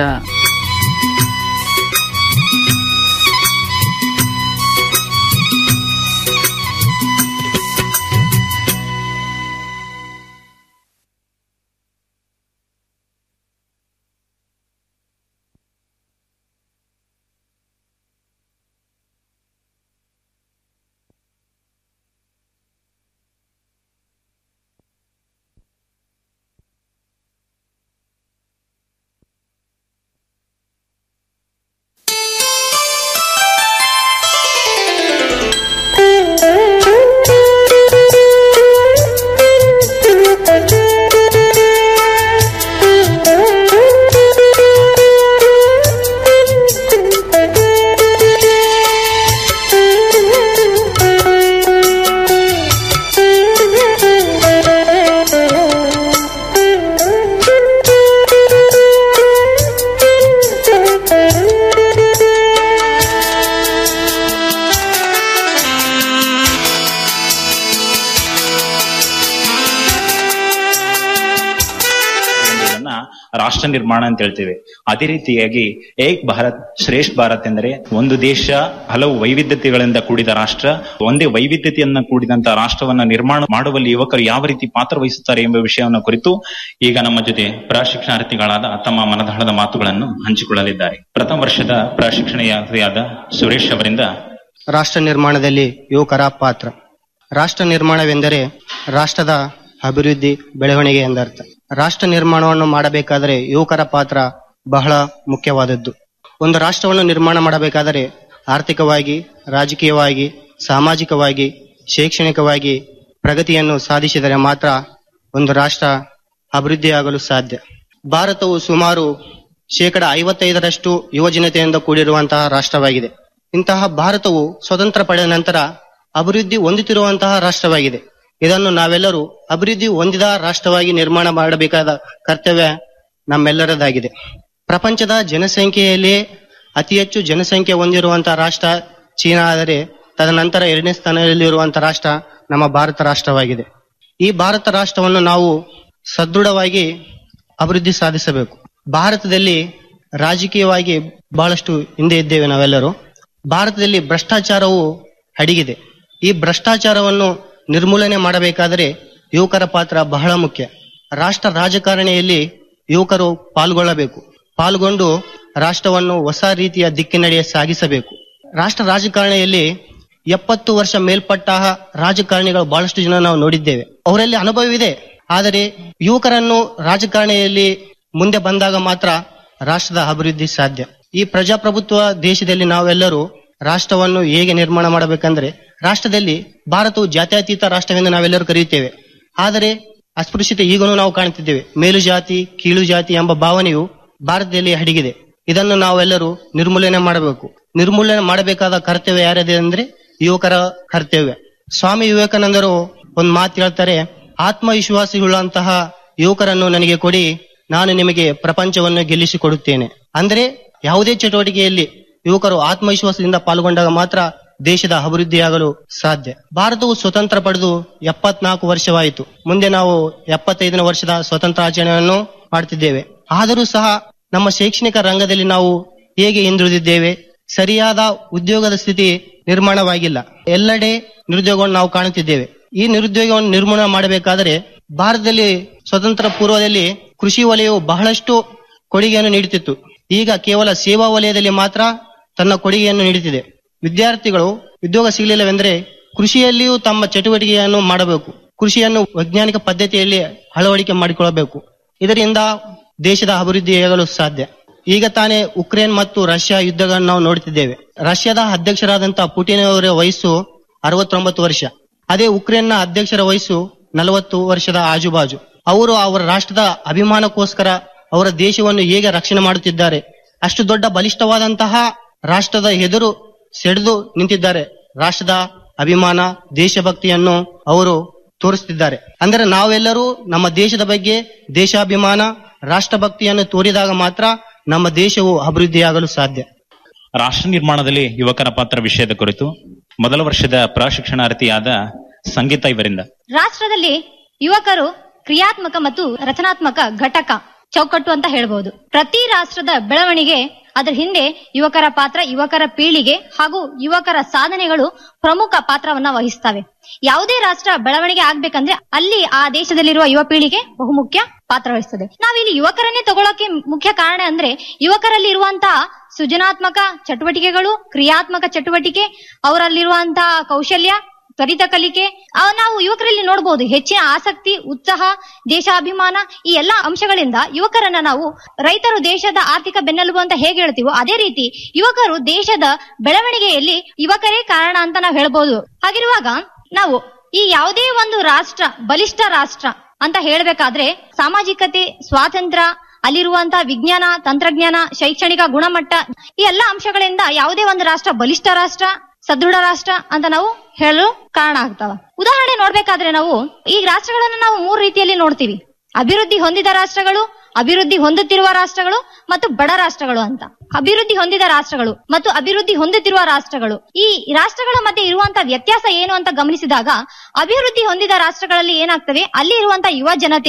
ರಾಷ್ಟ್ರ ನಿರ್ಮಾಣ ಅಂತ ಹೇಳ್ತೇವೆ ಅದೇ ರೀತಿಯಾಗಿ ಏಕ್ ಭಾರತ್ ಶ್ರೇಷ್ಠ ಭಾರತ್ ಎಂದರೆ ಒಂದು ದೇಶ ಹಲವು ವೈವಿಧ್ಯತೆಗಳಿಂದ ಕೂಡಿದ ರಾಷ್ಟ್ರ ಒಂದೇ ವೈವಿಧ್ಯತೆಯನ್ನ ಕೂಡಿದಂತ ರಾಷ್ಟ್ರವನ್ನ ನಿರ್ಮಾಣ ಮಾಡುವಲ್ಲಿ ಯುವಕರು ಯಾವ ರೀತಿ ಪಾತ್ರ ವಹಿಸುತ್ತಾರೆ ಎಂಬ ವಿಷಯವನ್ನು ಕುರಿತು ಈಗ ನಮ್ಮ ಜೊತೆ ಪ್ರಶಿಕ್ಷಣಾರ್ಥಿಗಳಾದ ತಮ್ಮ ಮನದಾಳದ ಮಾತುಗಳನ್ನು ಹಂಚಿಕೊಳ್ಳಲಿದ್ದಾರೆ ಪ್ರಥಮ ವರ್ಷದ ಪ್ರಶಿಕ್ಷಣಾರ್ಥಿಯಾದ ಸುರೇಶ್ ಅವರಿಂದ ರಾಷ್ಟ್ರ ನಿರ್ಮಾಣದಲ್ಲಿ ಯುವಕರ ಪಾತ್ರ ರಾಷ್ಟ್ರ ನಿರ್ಮಾಣವೆಂದರೆ ರಾಷ್ಟ್ರದ ಅಭಿವೃದ್ಧಿ ಬೆಳವಣಿಗೆ ಎಂದರ್ಥ ರಾಷ್ಟ್ರ ನಿರ್ಮಾಣವನ್ನು ಮಾಡಬೇಕಾದರೆ ಯುವಕರ ಪಾತ್ರ ಬಹಳ ಮುಖ್ಯವಾದದ್ದು ಒಂದು ರಾಷ್ಟ್ರವನ್ನು ನಿರ್ಮಾಣ ಮಾಡಬೇಕಾದರೆ ಆರ್ಥಿಕವಾಗಿ ರಾಜಕೀಯವಾಗಿ ಸಾಮಾಜಿಕವಾಗಿ ಶೈಕ್ಷಣಿಕವಾಗಿ ಪ್ರಗತಿಯನ್ನು ಸಾಧಿಸಿದರೆ ಮಾತ್ರ ಒಂದು ರಾಷ್ಟ್ರ ಅಭಿವೃದ್ಧಿಯಾಗಲು ಸಾಧ್ಯ ಭಾರತವು ಸುಮಾರು ಶೇಕಡ ಐವತ್ತೈದರಷ್ಟು ಯುವಜನತೆಯಿಂದ ಕೂಡಿರುವಂತಹ ರಾಷ್ಟ್ರವಾಗಿದೆ ಇಂತಹ ಭಾರತವು ಸ್ವತಂತ್ರ ಪಡೆದ ನಂತರ ಅಭಿವೃದ್ಧಿ ಹೊಂದುತ್ತಿರುವಂತಹ ರಾಷ್ಟ್ರವಾಗಿದೆ ಇದನ್ನು ನಾವೆಲ್ಲರೂ ಅಭಿವೃದ್ಧಿ ಹೊಂದಿದ ರಾಷ್ಟ್ರವಾಗಿ ನಿರ್ಮಾಣ ಮಾಡಬೇಕಾದ ಕರ್ತವ್ಯ ನಮ್ಮೆಲ್ಲರದಾಗಿದೆ ಪ್ರಪಂಚದ ಜನಸಂಖ್ಯೆಯಲ್ಲಿ ಅತಿ ಹೆಚ್ಚು ಜನಸಂಖ್ಯೆ ಹೊಂದಿರುವಂತಹ ರಾಷ್ಟ್ರ ಚೀನಾ ಆದರೆ ತದನಂತರ ಎರಡನೇ ಸ್ಥಾನದಲ್ಲಿರುವಂತಹ ರಾಷ್ಟ್ರ ನಮ್ಮ ಭಾರತ ರಾಷ್ಟ್ರವಾಗಿದೆ ಈ ಭಾರತ ರಾಷ್ಟ್ರವನ್ನು ನಾವು ಸದೃಢವಾಗಿ ಅಭಿವೃದ್ಧಿ ಸಾಧಿಸಬೇಕು ಭಾರತದಲ್ಲಿ ರಾಜಕೀಯವಾಗಿ ಬಹಳಷ್ಟು ಹಿಂದೆ ಇದ್ದೇವೆ ನಾವೆಲ್ಲರೂ ಭಾರತದಲ್ಲಿ ಭ್ರಷ್ಟಾಚಾರವು ಅಡಿಗಿದೆ ಈ ಭ್ರಷ್ಟಾಚಾರವನ್ನು ನಿರ್ಮೂಲನೆ ಮಾಡಬೇಕಾದರೆ ಯುವಕರ ಪಾತ್ರ ಬಹಳ ಮುಖ್ಯ ರಾಷ್ಟ್ರ ರಾಜಕಾರಣಿಯಲ್ಲಿ ಯುವಕರು ಪಾಲ್ಗೊಳ್ಳಬೇಕು ಪಾಲ್ಗೊಂಡು ರಾಷ್ಟ್ರವನ್ನು ಹೊಸ ರೀತಿಯ ದಿಕ್ಕಿನಡೆಗೆ ಸಾಗಿಸಬೇಕು ರಾಷ್ಟ್ರ ರಾಜಕಾರಣಿಯಲ್ಲಿ ಎಪ್ಪತ್ತು ವರ್ಷ ಮೇಲ್ಪಟ್ಟ ರಾಜಕಾರಣಿಗಳು ಬಹಳಷ್ಟು ಜನ ನಾವು ನೋಡಿದ್ದೇವೆ ಅವರಲ್ಲಿ ಅನುಭವವಿದೆ ಆದರೆ ಯುವಕರನ್ನು ರಾಜಕಾರಣಿಯಲ್ಲಿ ಮುಂದೆ ಬಂದಾಗ ಮಾತ್ರ ರಾಷ್ಟ್ರದ ಅಭಿವೃದ್ಧಿ ಸಾಧ್ಯ ಈ ಪ್ರಜಾಪ್ರಭುತ್ವ ದೇಶದಲ್ಲಿ ನಾವೆಲ್ಲರೂ ರಾಷ್ಟ್ರವನ್ನು ಹೇಗೆ ನಿರ್ಮಾಣ ಮಾಡಬೇಕಂದ್ರೆ ರಾಷ್ಟ್ರದಲ್ಲಿ ಭಾರತವು ಜಾತ್ಯತೀತ ರಾಷ್ಟ್ರವೆಂದು ನಾವೆಲ್ಲರೂ ಕರೆಯುತ್ತೇವೆ ಆದರೆ ಅಸ್ಪೃಶ್ಯತೆ ಈಗಲೂ ನಾವು ಕಾಣುತ್ತಿದ್ದೇವೆ ಮೇಲು ಜಾತಿ ಕೀಳು ಜಾತಿ ಎಂಬ ಭಾವನೆಯು ಭಾರತದಲ್ಲಿ ಅಡಗಿದೆ ಇದನ್ನು ನಾವೆಲ್ಲರೂ ನಿರ್ಮೂಲನೆ ಮಾಡಬೇಕು ನಿರ್ಮೂಲನೆ ಮಾಡಬೇಕಾದ ಕರ್ತವ್ಯ ಯಾರಿದೆ ಅಂದ್ರೆ ಯುವಕರ ಕರ್ತವ್ಯ ಸ್ವಾಮಿ ವಿವೇಕಾನಂದರು ಒಂದು ಮಾತು ಹೇಳ್ತಾರೆ ಆತ್ಮವಿಶ್ವಾಸವುಳ್ಳಂತಹ ಯುವಕರನ್ನು ನನಗೆ ಕೊಡಿ ನಾನು ನಿಮಗೆ ಪ್ರಪಂಚವನ್ನು ಗೆಲ್ಲಿಸಿಕೊಡುತ್ತೇನೆ ಅಂದ್ರೆ ಯಾವುದೇ ಚಟುವಟಿಕೆಯಲ್ಲಿ ಯುವಕರು ಆತ್ಮವಿಶ್ವಾಸದಿಂದ ಪಾಲ್ಗೊಂಡಾಗ ಮಾತ್ರ ದೇಶದ ಅಭಿವೃದ್ಧಿಯಾಗಲು ಸಾಧ್ಯ ಭಾರತವು ಸ್ವತಂತ್ರ ಪಡೆದು ಎಪ್ಪತ್ನಾಲ್ಕು ವರ್ಷವಾಯಿತು ಮುಂದೆ ನಾವು ಎಪ್ಪತ್ತೈದನೇ ವರ್ಷದ ಸ್ವತಂತ್ರ ಆಚರಣೆಯನ್ನು ಮಾಡ್ತಿದ್ದೇವೆ ಆದರೂ ಸಹ ನಮ್ಮ ಶೈಕ್ಷಣಿಕ ರಂಗದಲ್ಲಿ ನಾವು ಹೇಗೆ ಹಿಂದುಳಿದಿದ್ದೇವೆ ಸರಿಯಾದ ಉದ್ಯೋಗದ ಸ್ಥಿತಿ ನಿರ್ಮಾಣವಾಗಿಲ್ಲ ಎಲ್ಲೆಡೆ ನಿರುದ್ಯೋಗವನ್ನು ನಾವು ಕಾಣುತ್ತಿದ್ದೇವೆ ಈ ನಿರುದ್ಯೋಗವನ್ನು ನಿರ್ಮೂಲನೆ ಮಾಡಬೇಕಾದರೆ ಭಾರತದಲ್ಲಿ ಸ್ವತಂತ್ರ ಪೂರ್ವದಲ್ಲಿ ಕೃಷಿ ವಲಯವು ಬಹಳಷ್ಟು ಕೊಡುಗೆಯನ್ನು ನೀಡುತ್ತಿತ್ತು ಈಗ ಕೇವಲ ಸೇವಾ ವಲಯದಲ್ಲಿ ಮಾತ್ರ ತನ್ನ ಕೊಡುಗೆಯನ್ನು ನೀಡುತ್ತಿದೆ ವಿದ್ಯಾರ್ಥಿಗಳು ಉದ್ಯೋಗ ಸಿಗಲಿಲ್ಲವೆಂದರೆ ಕೃಷಿಯಲ್ಲಿಯೂ ತಮ್ಮ ಚಟುವಟಿಕೆಯನ್ನು ಮಾಡಬೇಕು ಕೃಷಿಯನ್ನು ವೈಜ್ಞಾನಿಕ ಪದ್ಧತಿಯಲ್ಲಿ ಅಳವಡಿಕೆ ಮಾಡಿಕೊಳ್ಳಬೇಕು ಇದರಿಂದ ದೇಶದ ಅಭಿವೃದ್ಧಿಯಾಗಲು ಸಾಧ್ಯ ಈಗ ತಾನೇ ಉಕ್ರೇನ್ ಮತ್ತು ರಷ್ಯಾ ಯುದ್ಧಗಳನ್ನು ನಾವು ನೋಡುತ್ತಿದ್ದೇವೆ ರಷ್ಯಾದ ಅಧ್ಯಕ್ಷರಾದಂತಹ ಪುಟಿನ್ ಅವರ ವಯಸ್ಸು ಅರವತ್ತೊಂಬತ್ತು ವರ್ಷ ಅದೇ ಉಕ್ರೇನ್ನ ಅಧ್ಯಕ್ಷರ ವಯಸ್ಸು ನಲವತ್ತು ವರ್ಷದ ಆಜುಬಾಜು ಅವರು ಅವರ ರಾಷ್ಟ್ರದ ಅಭಿಮಾನಕ್ಕೋಸ್ಕರ ಅವರ ದೇಶವನ್ನು ಹೇಗೆ ರಕ್ಷಣೆ ಮಾಡುತ್ತಿದ್ದಾರೆ ಅಷ್ಟು ದೊಡ್ಡ ಬಲಿಷ್ಠವಾದಂತಹ ರಾಷ್ಟ್ರದ ಎದುರು ಸೆಳೆದು ನಿಂತಿದ್ದಾರೆ ರಾಷ್ಟ್ರದ ಅಭಿಮಾನ ದೇಶಭಕ್ತಿಯನ್ನು ಅವರು ತೋರಿಸುತ್ತಿದ್ದಾರೆ ಅಂದರೆ ನಾವೆಲ್ಲರೂ ನಮ್ಮ ದೇಶದ ಬಗ್ಗೆ ದೇಶಾಭಿಮಾನ ರಾಷ್ಟ್ರಭಕ್ತಿಯನ್ನು ತೋರಿದಾಗ ಮಾತ್ರ ನಮ್ಮ ದೇಶವು ಅಭಿವೃದ್ಧಿಯಾಗಲು ಸಾಧ್ಯ ರಾಷ್ಟ್ರ ನಿರ್ಮಾಣದಲ್ಲಿ ಯುವಕರ ಪಾತ್ರ ವಿಷಯದ ಕುರಿತು ಮೊದಲ ವರ್ಷದ ಪ್ರಶಿಕ್ಷಣಾರ್ಥಿಯಾದ ಸಂಗೀತ ಇವರಿಂದ ರಾಷ್ಟ್ರದಲ್ಲಿ ಯುವಕರು ಕ್ರಿಯಾತ್ಮಕ ಮತ್ತು ರಚನಾತ್ಮಕ ಘಟಕ ಚೌಕಟ್ಟು ಅಂತ ಹೇಳ್ಬಹುದು ಪ್ರತಿ ರಾಷ್ಟ್ರದ ಬೆಳವಣಿಗೆ ಅದರ ಹಿಂದೆ ಯುವಕರ ಪಾತ್ರ ಯುವಕರ ಪೀಳಿಗೆ ಹಾಗೂ ಯುವಕರ ಸಾಧನೆಗಳು ಪ್ರಮುಖ ಪಾತ್ರವನ್ನ ವಹಿಸ್ತವೆ ಯಾವುದೇ ರಾಷ್ಟ್ರ ಬೆಳವಣಿಗೆ ಆಗ್ಬೇಕಂದ್ರೆ ಅಲ್ಲಿ ಆ ದೇಶದಲ್ಲಿರುವ ಯುವ ಪೀಳಿಗೆ ಬಹುಮುಖ್ಯ ಪಾತ್ರ ವಹಿಸ್ತದೆ ನಾವಿಲ್ಲಿ ಯುವಕರನ್ನೇ ತಗೊಳ್ಳೋಕೆ ಮುಖ್ಯ ಕಾರಣ ಅಂದ್ರೆ ಯುವಕರಲ್ಲಿ ಇರುವಂತಹ ಸೃಜನಾತ್ಮಕ ಚಟುವಟಿಕೆಗಳು ಕ್ರಿಯಾತ್ಮಕ ಚಟುವಟಿಕೆ ಅವರಲ್ಲಿರುವಂತಹ ಕೌಶಲ್ಯ ತ್ವರಿತ ಕಲಿಕೆ ಆ, ನಾವು ಯುವಕರಲ್ಲಿ ನೋಡಬಹುದು ಹೆಚ್ಚಿನ ಆಸಕ್ತಿ ಉತ್ಸಾಹ ದೇಶಾಭಿಮಾನ ಈ ಎಲ್ಲಾ ಅಂಶಗಳಿಂದ ಯುವಕರನ್ನ ನಾವು ರೈತರು ದೇಶದ ಆರ್ಥಿಕ ಬೆನ್ನೆಲುಬು ಅಂತ ಹೇಗೆ ಹೇಳ್ತೀವೋ ಅದೇ ರೀತಿ ಯುವಕರು ದೇಶದ ಬೆಳವಣಿಗೆಯಲ್ಲಿ ಯುವಕರೇ ಕಾರಣ ಅಂತ ನಾವು ಹೇಳ್ಬೋದು ಹಾಗಿರುವಾಗ ನಾವು ಈ ಯಾವುದೇ ಒಂದು ರಾಷ್ಟ್ರ ಬಲಿಷ್ಠ ರಾಷ್ಟ್ರ ಅಂತ ಹೇಳ್ಬೇಕಾದ್ರೆ ಸಾಮಾಜಿಕತೆ ಸ್ವಾತಂತ್ರ್ಯ ಅಲ್ಲಿರುವಂತಹ ವಿಜ್ಞಾನ ತಂತ್ರಜ್ಞಾನ ಶೈಕ್ಷಣಿಕ ಗುಣಮಟ್ಟ ಈ ಎಲ್ಲಾ ಅಂಶಗಳಿಂದ ಯಾವುದೇ ಒಂದು ರಾಷ್ಟ್ರ ಬಲಿಷ್ಠ ರಾಷ್ಟ್ರ ಸದೃಢ ರಾಷ್ಟ್ರ ಅಂತ ನಾವು ಹೇಳಲು ಕಾರಣ ಆಗ್ತಾವ ಉದಾಹರಣೆ ನೋಡ್ಬೇಕಾದ್ರೆ ನಾವು ಈ ರಾಷ್ಟ್ರಗಳನ್ನ ನಾವು ಮೂರು ರೀತಿಯಲ್ಲಿ ನೋಡ್ತೀವಿ ಅಭಿವೃದ್ಧಿ ಹೊಂದಿದ ರಾಷ್ಟ್ರಗಳು ಅಭಿವೃದ್ಧಿ ಹೊಂದುತ್ತಿರುವ ರಾಷ್ಟ್ರಗಳು ಮತ್ತು ಬಡ ರಾಷ್ಟ್ರಗಳು ಅಂತ ಅಭಿವೃದ್ಧಿ ಹೊಂದಿದ ರಾಷ್ಟ್ರಗಳು ಮತ್ತು ಅಭಿವೃದ್ಧಿ ಹೊಂದುತ್ತಿರುವ ರಾಷ್ಟ್ರಗಳು ಈ ರಾಷ್ಟ್ರಗಳ ಮಧ್ಯೆ ಇರುವಂತಹ ವ್ಯತ್ಯಾಸ ಏನು ಅಂತ ಗಮನಿಸಿದಾಗ ಅಭಿವೃದ್ಧಿ ಹೊಂದಿದ ರಾಷ್ಟ್ರಗಳಲ್ಲಿ ಏನಾಗ್ತವೆ ಅಲ್ಲಿ ಇರುವಂತಹ ಯುವ ಜನತೆ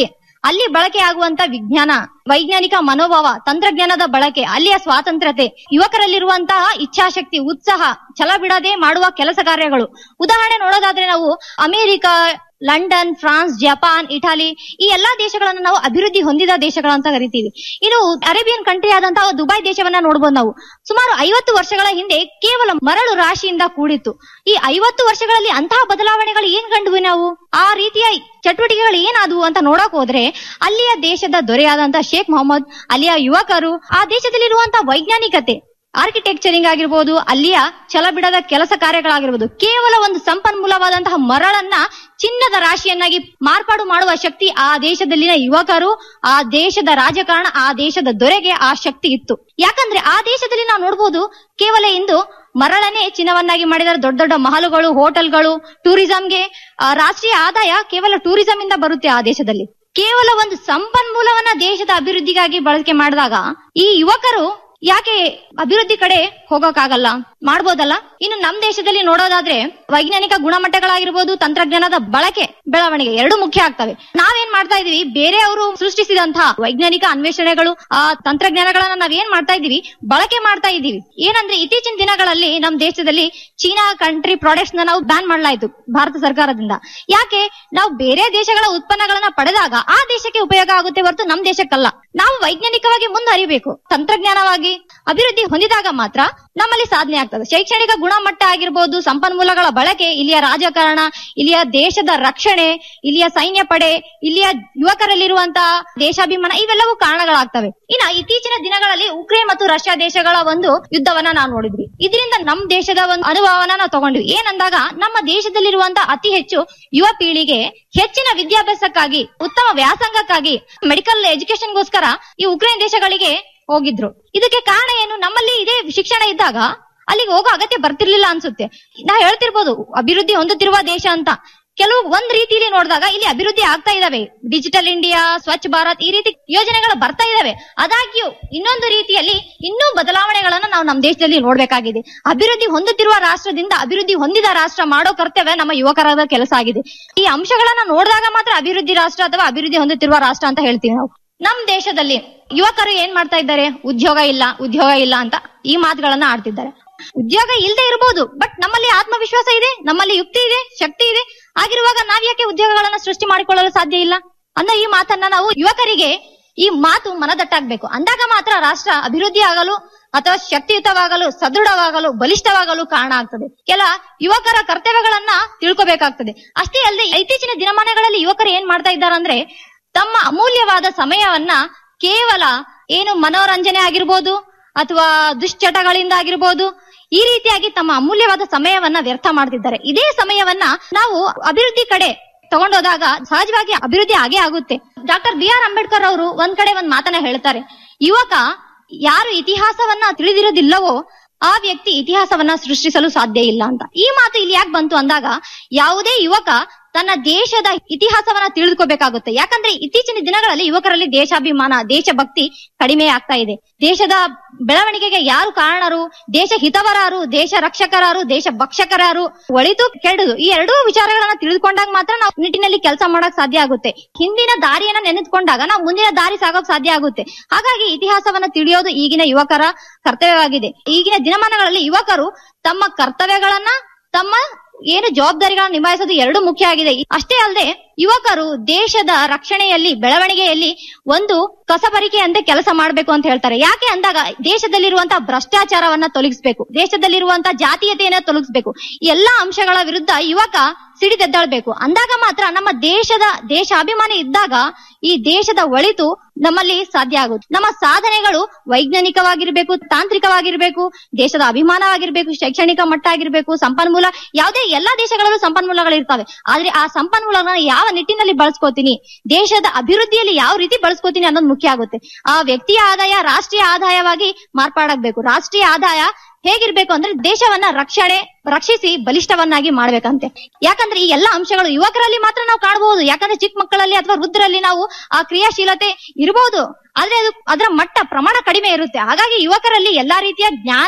ಅಲ್ಲಿ ಬಳಕೆ ಆಗುವಂತ ವಿಜ್ಞಾನ ವೈಜ್ಞಾನಿಕ ಮನೋಭಾವ ತಂತ್ರಜ್ಞಾನದ ಬಳಕೆ ಅಲ್ಲಿಯ ಸ್ವಾತಂತ್ರ್ಯತೆ ಯುವಕರಲ್ಲಿರುವಂತಹ ಇಚ್ಛಾಶಕ್ತಿ ಉತ್ಸಾಹ ಛಲ ಬಿಡದೆ ಮಾಡುವ ಕೆಲಸ ಕಾರ್ಯಗಳು ಉದಾಹರಣೆ ನೋಡೋದಾದ್ರೆ ನಾವು America London France Japan Italy ಈ ಎಲ್ಲಾ ದೇಶಗಳನ್ನು ನಾವು ಅಭಿವೃದ್ಧಿ ಹೊಂದಿದ ದೇಶಗಳು ಅಂತ ಕರಿತೀವಿ ಇನ್ನು ಅರೇಬಿಯನ್ ಕಂಟ್ರಿ ಆದಂತಹ ದುಬೈ ದೇಶವನ್ನ ನೋಡಬಹುದು ನಾವು ಸುಮಾರು ಐವತ್ತು ವರ್ಷಗಳ ಹಿಂದೆ ಕೇವಲ ಮರಳು ರಾಶಿಯಿಂದ ಕೂಡಿತ್ತು ಈ ಐವತ್ತು ವರ್ಷಗಳಲ್ಲಿ ಅಂತಹ ಬದಲಾವಣೆಗಳು ಏನ್ ಕಂಡ್ವಿ ನಾವು ಆ ರೀತಿಯ ಚಟುವಟಿಕೆಗಳು ಏನಾದವು ಅಂತ ನೋಡಕ್ ಹೋದ್ರೆ ಅಲ್ಲಿಯ ದೇಶದ ದೊರೆಯಾದಂತಹ ಶೇಖ್ ಮೊಹಮ್ಮದ್ ಅಲ್ಲಿಯ ಯುವಕರು ಆ ದೇಶದಲ್ಲಿರುವಂತಹ ವೈಜ್ಞಾನಿಕತೆ ಆರ್ಕಿಟೆಕ್ಚರಿಂಗ್ ಆಗಿರ್ಬೋದು ಅಲ್ಲಿಯ ಛಲ ಬಿಡದ ಕೆಲಸ ಕಾರ್ಯಗಳಾಗಿರ್ಬೋದು ಕೇವಲ ಒಂದು ಸಂಪನ್ಮೂಲವಾದಂತಹ ಮರಳನ್ನ ಚಿನ್ನದ ರಾಶಿಯನ್ನಾಗಿ ಮಾರ್ಪಾಡು ಮಾಡುವ ಶಕ್ತಿ ಆ ದೇಶದಲ್ಲಿನ ಯುವಕರು ಆ ದೇಶದ ರಾಜಕಾರಣ ಆ ದೇಶದ ದೊರೆಗೆ ಆ ಶಕ್ತಿ ಇತ್ತು ಯಾಕಂದ್ರೆ ಆ ದೇಶದಲ್ಲಿ ನಾವು ನೋಡ್ಬೋದು ಕೇವಲ ಇಂದು ಮರಳನ್ನೇ ಚಿನ್ನವನ್ನಾಗಿ ಮಾಡಿದರೆ ದೊಡ್ಡ ದೊಡ್ಡ ಮಹಲುಗಳು ಹೋಟೆಲ್ಗಳು ಟೂರಿಸಂಗೆ ಆ, ರಾಷ್ಟ್ರೀಯ ಆದಾಯ ಕೇವಲ ಟೂರಿಸಂ ಇಂದ ಬರುತ್ತೆ ಆ ದೇಶದಲ್ಲಿ ಕೇವಲ ಒಂದು ಸಂಪನ್ಮೂಲವನ್ನ ದೇಶದ ಅಭಿವೃದ್ಧಿಗಾಗಿ ಬಳಕೆ ಮಾಡಿದಾಗ ಈ ಯುವಕರು ಯಾಕೆ ಅಭಿವೃದ್ಧಿ ಕಡೆ ಹೋಗೋಕ್ಕಾಗಲ್ಲ ಮಾಡ್ಬೋದಲ್ಲ ಇನ್ನು ನಮ್ ದೇಶದಲ್ಲಿ ನೋಡೋದಾದ್ರೆ ವೈಜ್ಞಾನಿಕ ಗುಣಮಟ್ಟಗಳಾಗಿರ್ಬೋದು ತಂತ್ರಜ್ಞಾನದ ಬಳಕೆ ಬೆಳವಣಿಗೆ ಎರಡು ಮುಖ್ಯ ಆಗ್ತವೆ ನಾವೇನ್ ಮಾಡ್ತಾ ಇದೀವಿ ಬೇರೆಯವರು ಸೃಷ್ಟಿಸಿದಂತಹ ವೈಜ್ಞಾನಿಕ ಅನ್ವೇಷಣೆಗಳು ಆ ತಂತ್ರಜ್ಞಾನಗಳನ್ನ ನಾವೇನ್ ಮಾಡ್ತಾ ಇದೀವಿ ಬಳಕೆ ಮಾಡ್ತಾ ಇದೀವಿ ಏನಂದ್ರೆ ಇತ್ತೀಚಿನ ದಿನಗಳಲ್ಲಿ ನಮ್ ದೇಶದಲ್ಲಿ ಚೀನಾ ಕಂಟ್ರಿ ಪ್ರಾಡಕ್ಟ್ಸ್ ನ ನಾವು ಬ್ಯಾನ್ ಮಾಡಲಾಯ್ತು ಭಾರತ ಸರ್ಕಾರದಿಂದ ಯಾಕೆ ನಾವು ಬೇರೆ ದೇಶಗಳ ಉತ್ಪನ್ನಗಳನ್ನ ಪಡೆದಾಗ ಆ ದೇಶಕ್ಕೆ ಉಪಯೋಗ ಆಗುತ್ತೆ ಹೊರತು ನಮ್ ದೇಶಕ್ಕಲ್ಲ ನಾವು ವೈಜ್ಞಾನಿಕವಾಗಿ ಮುಂದುವರಿಬೇಕು ತಂತ್ರಜ್ಞಾನವಾಗಿ ಅಭಿವೃದ್ಧಿ ಹೊಂದಿದಾಗ ಮಾತ್ರ ನಮ್ಮಲ್ಲಿ ಸಾಧನೆ ಆಗ್ತದೆ ಶೈಕ್ಷಣಿಕ ಗುಣಮಟ್ಟ ಆಗಿರ್ಬೋದು ಸಂಪನ್ಮೂಲಗಳ ಬಳಕೆ ಇಲ್ಲಿಯ ರಾಜಕಾರಣ ಇಲ್ಲಿಯ ದೇಶದ ರಕ್ಷಣೆ ಇಲ್ಲಿಯ ಸೈನ್ಯ ಪಡೆ ಇಲ್ಲಿಯ ಯುವಕರಲ್ಲಿರುವಂತಹ ದೇಶಾಭಿಮಾನ ಇವೆಲ್ಲವೂ ಕಾರಣಗಳಾಗ್ತವೆ ಇನ್ನ ಇತ್ತೀಚಿನ ದಿನಗಳಲ್ಲಿ ಉಕ್ರೇನ್ ಮತ್ತು ರಷ್ಯಾ ದೇಶಗಳ ಒಂದು ಯುದ್ಧವನ್ನ ನಾವು ನೋಡಿದ್ವಿ ಇದರಿಂದ ನಮ್ ದೇಶದ ಒಂದು ಅನುಭವನ ನಾವು ತಗೊಂಡ್ವಿ ಏನಂದಾಗ ನಮ್ಮ ದೇಶದಲ್ಲಿರುವಂತಹ ಅತಿ ಹೆಚ್ಚು ಯುವ ಪೀಳಿಗೆ ಹೆಚ್ಚಿನ ವಿದ್ಯಾಭ್ಯಾಸಕ್ಕಾಗಿ ಉತ್ತಮ ವ್ಯಾಸಂಗಕ್ಕಾಗಿ ಮೆಡಿಕಲ್ ಎಜುಕೇಶನ್ಗೋಸ್ಕರ ಈ ಉಕ್ರೇನ್ ದೇಶಗಳಿಗೆ ಹೋಗಿದ್ರು ಇದಕ್ಕೆ ಕಾರಣ ಏನು ನಮ್ಮಲ್ಲಿ ಇದೇ ಶಿಕ್ಷಣ ಇದ್ದಾಗ ಅಲ್ಲಿಗೆ ಹೋಗೋ ಅಗತ್ಯ ಬರ್ತಿರ್ಲಿಲ್ಲ ಅನ್ಸುತ್ತೆ ನಾ ಹೇಳ್ತಿರ್ಬೋದು ಅಭಿವೃದ್ಧಿ ಹೊಂದುತ್ತಿರುವ ದೇಶ ಅಂತ ಕೆಲವು ಒಂದ್ ರೀತಿಯಲ್ಲಿ ನೋಡಿದಾಗ ಇಲ್ಲಿ ಅಭಿವೃದ್ಧಿ ಆಗ್ತಾ ಇದಾವೆ ಡಿಜಿಟಲ್ ಇಂಡಿಯಾ ಸ್ವಚ್ಛ ಭಾರತ್ ಈ ರೀತಿ ಯೋಜನೆಗಳು ಬರ್ತಾ ಇದಾವೆ ಆದಾಗ್ಯೂ ಇನ್ನೊಂದು ರೀತಿಯಲ್ಲಿ ಇನ್ನೂ ಬದಲಾವಣೆಗಳನ್ನ ನಾವು ನಮ್ಮ ದೇಶದಲ್ಲಿ ನೋಡ್ಬೇಕಾಗಿದೆ ಅಭಿವೃದ್ಧಿ ಹೊಂದುತ್ತಿರುವ ರಾಷ್ಟ್ರದಿಂದ ಅಭಿವೃದ್ಧಿ ಹೊಂದಿದ ರಾಷ್ಟ್ರ ಮಾಡೋ ಕರ್ತವ್ಯ ನಮ್ಮ ಯುವಕರಾದ ಕೆಲಸ ಆಗಿದೆ ಈ ಅಂಶಗಳನ್ನ ನೋಡಿದಾಗ ಮಾತ್ರ ಅಭಿವೃದ್ಧಿ ರಾಷ್ಟ್ರ ಅಥವಾ ಅಭಿವೃದ್ಧಿ ಹೊಂದುತ್ತಿರುವ ರಾಷ್ಟ್ರ ಅಂತ ಹೇಳ್ತೀವಿ ನಾವು ನಮ್ ದೇಶದಲ್ಲಿ ಯುವಕರು ಏನ್ ಮಾಡ್ತಾ ಇದ್ದಾರೆ ಉದ್ಯೋಗ ಇಲ್ಲ ಉದ್ಯೋಗ ಇಲ್ಲ ಅಂತ ಈ ಮಾತುಗಳನ್ನ ಆಡ್ತಿದ್ದಾರೆ ಉದ್ಯೋಗ ಇಲ್ಲದೆ ಇರಬಹುದು ಬಟ್ ನಮ್ಮಲ್ಲಿ ಆತ್ಮವಿಶ್ವಾಸ ಇದೆ ನಮ್ಮಲ್ಲಿ ಯುಕ್ತಿ ಇದೆ ಶಕ್ತಿ ಇದೆ ಆಗಿರುವಾಗ ನಾವ್ ಯಾಕೆ ಉದ್ಯೋಗಗಳನ್ನ ಸೃಷ್ಟಿ ಮಾಡಿಕೊಳ್ಳಲು ಸಾಧ್ಯ ಇಲ್ಲ ಅನ್ನೋ ಈ ಮಾತನ್ನ ನಾವು ಯುವಕರಿಗೆ ಈ ಮಾತು ಮನದಟ್ಟಾಗ್ಬೇಕು ಅಂದಾಗ ಮಾತ್ರ ರಾಷ್ಟ್ರ ಅಭಿವೃದ್ಧಿ ಆಗಲು ಅಥವಾ ಶಕ್ತಿಯುತವಾಗಲು ಸದೃಢವಾಗಲು ಬಲಿಷ್ಠವಾಗಲು ಕಾರಣ ಆಗ್ತದೆ ಕೆಲ ಯುವಕರ ಕರ್ತವ್ಯಗಳನ್ನ ತಿಳ್ಕೊಬೇಕಾಗ್ತದೆ ಅಷ್ಟೇ ಅಲ್ಲದೆ ಇತ್ತೀಚಿನ ದಿನಮಾನಗಳಲ್ಲಿ ಯುವಕರು ಏನ್ ಮಾಡ್ತಾ ಇದ್ದಾರೆ ಅಂದ್ರೆ ತಮ್ಮ ಅಮೂಲ್ಯವಾದ ಸಮಯವನ್ನ ಕೇವಲ ಏನು ಮನೋರಂಜನೆ ಆಗಿರ್ಬೋದು ಅಥವಾ ದುಶ್ಚಟಗಳಿಂದ ಆಗಿರ್ಬೋದು ಈ ರೀತಿಯಾಗಿ ತಮ್ಮ ಅಮೂಲ್ಯವಾದ ಸಮಯವನ್ನ ವ್ಯರ್ಥ ಮಾಡ್ತಿದ್ದಾರೆ ಇದೇ ಸಮಯವನ್ನ ನಾವು ಅಭಿವೃದ್ಧಿ ಕಡೆ ತಗೊಂಡೋದಾಗ ಸಹಜವಾಗಿ ಅಭಿವೃದ್ಧಿ ಆಗೇ ಆಗುತ್ತೆ ಡಾಕ್ಟರ್ ಬಿ ಆರ್ ಅಂಬೇಡ್ಕರ್ ಅವರು ಒಂದ್ ಕಡೆ ಒಂದ್ ಮಾತನ್ನ ಹೇಳ್ತಾರೆ ಯುವಕ ಯಾರು ಇತಿಹಾಸವನ್ನ ತಿಳಿದಿರೋದಿಲ್ಲವೋ ಆ ವ್ಯಕ್ತಿ ಇತಿಹಾಸವನ್ನ ಸೃಷ್ಟಿಸಲು ಸಾಧ್ಯ ಇಲ್ಲ ಅಂತ ಈ ಮಾತು ಇಲ್ಲಿ ಯಾಕೆ ಬಂತು ಅಂದಾಗ ಯಾವುದೇ ಯುವಕ ತನ್ನ ದೇಶದ ಇತಿಹಾಸವನ್ನ ತಿಳಿದುಕೋಬೇಕಾಗುತ್ತೆ ಯಾಕಂದ್ರೆ ಇತ್ತೀಚಿನ ದಿನಗಳಲ್ಲಿ ಯುವಕರಲ್ಲಿ ದೇಶಾಭಿಮಾನ ದೇಶಭಕ್ತಿ ಕಡಿಮೆ ಆಗ್ತಾ ಇದೆ ದೇಶದ ಬೆಳವಣಿಗೆಗೆ ಯಾರು ಕಾರಣರು ದೇಶ ಹಿತವರಾರು ದೇಶ ರಕ್ಷಕರಾರು ದೇಶ ಭಕ್ಷಕರಾರು ಒಳಿತು ಕೆಡುದು ಈ ಎರಡೂ ವಿಚಾರಗಳನ್ನ ತಿಳಿದುಕೊಂಡಾಗ ಮಾತ್ರ ನಾವು ನಿಟ್ಟಿನಲ್ಲಿ ಕೆಲಸ ಮಾಡಕ್ ಸಾಧ್ಯ ಆಗುತ್ತೆ ಹಿಂದಿನ ದಾರಿಯನ್ನ ನೆನೆದುಕೊಂಡಾಗ ನಾವು ಮುಂದಿನ ದಾರಿ ಸಾಗೋಕ್ ಸಾಧ್ಯ ಆಗುತ್ತೆ ಹಾಗಾಗಿ ಇತಿಹಾಸವನ್ನ ತಿಳಿಯೋದು ಈಗಿನ ಯುವಕರ ಕರ್ತವ್ಯವಾಗಿದೆ ಈಗಿನ ದಿನಮಾನಗಳಲ್ಲಿ ಯುವಕರು ತಮ್ಮ ಕರ್ತವ್ಯಗಳನ್ನ ತಮ್ಮ ಏನು ಜವಾಬ್ದಾರಿಗಳನ್ನ ನಿಭಾಯಿಸೋದು ಎರಡು ಮುಖ್ಯ ಆಗಿದೆ ಅಷ್ಟೇ ಅಲ್ಲದೆ ಯುವಕರು ದೇಶದ ರಕ್ಷಣೆಯಲ್ಲಿ ಬೆಳವಣಿಗೆಯಲ್ಲಿ ಒಂದು ಕಸಬರಿಕೆಯಂತೆ ಕೆಲಸ ಮಾಡಬೇಕು ಅಂತ ಹೇಳ್ತಾರೆ ಯಾಕೆ ಅಂದಾಗ ದೇಶದಲ್ಲಿರುವಂತಹ ಭ್ರಷ್ಟಾಚಾರವನ್ನ ತೊಲಗಿಸ್ಬೇಕು ದೇಶದಲ್ಲಿರುವಂತಹ ಜಾತೀಯತೆಯನ್ನ ತೊಲಗಿಸ್ಬೇಕು ಈ ಎಲ್ಲಾ ಅಂಶಗಳ ವಿರುದ್ಧ ಯುವಕ ಸಿಡಿದೆದ್ದಾಳ್ಬೇಕು ಅಂದಾಗ ಮಾತ್ರ ನಮ್ಮ ದೇಶದ ದೇಶಾಭಿಮಾನಿ ಇದ್ದಾಗ ಈ ದೇಶದ ಒಳಿತು ನಮ್ಮಲ್ಲಿ ಸಾಧ್ಯ ಆಗುತ್ತೆ ನಮ್ಮ ಸಾಧನೆಗಳು ವೈಜ್ಞಾನಿಕವಾಗಿರ್ಬೇಕು ತಾಂತ್ರಿಕವಾಗಿರ್ಬೇಕು ದೇಶದ ಅಭಿಮಾನವಾಗಿರ್ಬೇಕು ಶೈಕ್ಷಣಿಕ ಮಟ್ಟ ಆಗಿರ್ಬೇಕು ಸಂಪನ್ಮೂಲ ಯಾವುದೇ ಎಲ್ಲಾ ದೇಶಗಳಲ್ಲೂ ಸಂಪನ್ಮೂಲಗಳು ಇರ್ತವೆ ಆದ್ರೆ ಆ ಸಂಪನ್ಮೂಲಗಳನ್ನ ಯಾವ ನಿಟ್ಟಿನಲ್ಲಿ ಬಳಸ್ಕೋತೀನಿ ದೇಶದ ಅಭಿವೃದ್ಧಿಯಲ್ಲಿ ಯಾವ ರೀತಿ ಬಳಸ್ಕೋತೀನಿ ಅನ್ನೋದು ಮುಖ್ಯ ಆಗುತ್ತೆ ಆ ವ್ಯಕ್ತಿಯ ಆದಾಯ ರಾಷ್ಟ್ರೀಯ ಆದಾಯವಾಗಿ ಮಾರ್ಪಾಡಾಗಬೇಕು ರಾಷ್ಟ್ರೀಯ ಆದಾಯ ಹೇಗಿರ್ಬೇಕು ಅಂದ್ರೆ ದೇಶವನ್ನ ರಕ್ಷಣೆ ರಕ್ಷಿಸಿ ಬಲಿಷ್ಠವನ್ನಾಗಿ ಮಾಡ್ಬೇಕಂತೆ ಯಾಕಂದ್ರೆ ಈ ಎಲ್ಲಾ ಅಂಶಗಳು ಯುವಕರಲ್ಲಿ ಮಾತ್ರ ನಾವು ಕಾಣಬಹುದು ಯಾಕಂದ್ರೆ ಚಿಕ್ಕ ಮಕ್ಕಳಲ್ಲಿ ಅಥವಾ ವೃದ್ಧರಲ್ಲಿ ನಾವು ಆ ಕ್ರಿಯಾಶೀಲತೆ ಇರಬಹುದು ಆದ್ರೆ ಅದು ಅದರ ಮಟ್ಟ ಪ್ರಮಾಣ ಕಡಿಮೆ ಇರುತ್ತೆ ಹಾಗಾಗಿ ಯುವಕರಲ್ಲಿ ಎಲ್ಲಾ ರೀತಿಯ ಜ್ಞಾನ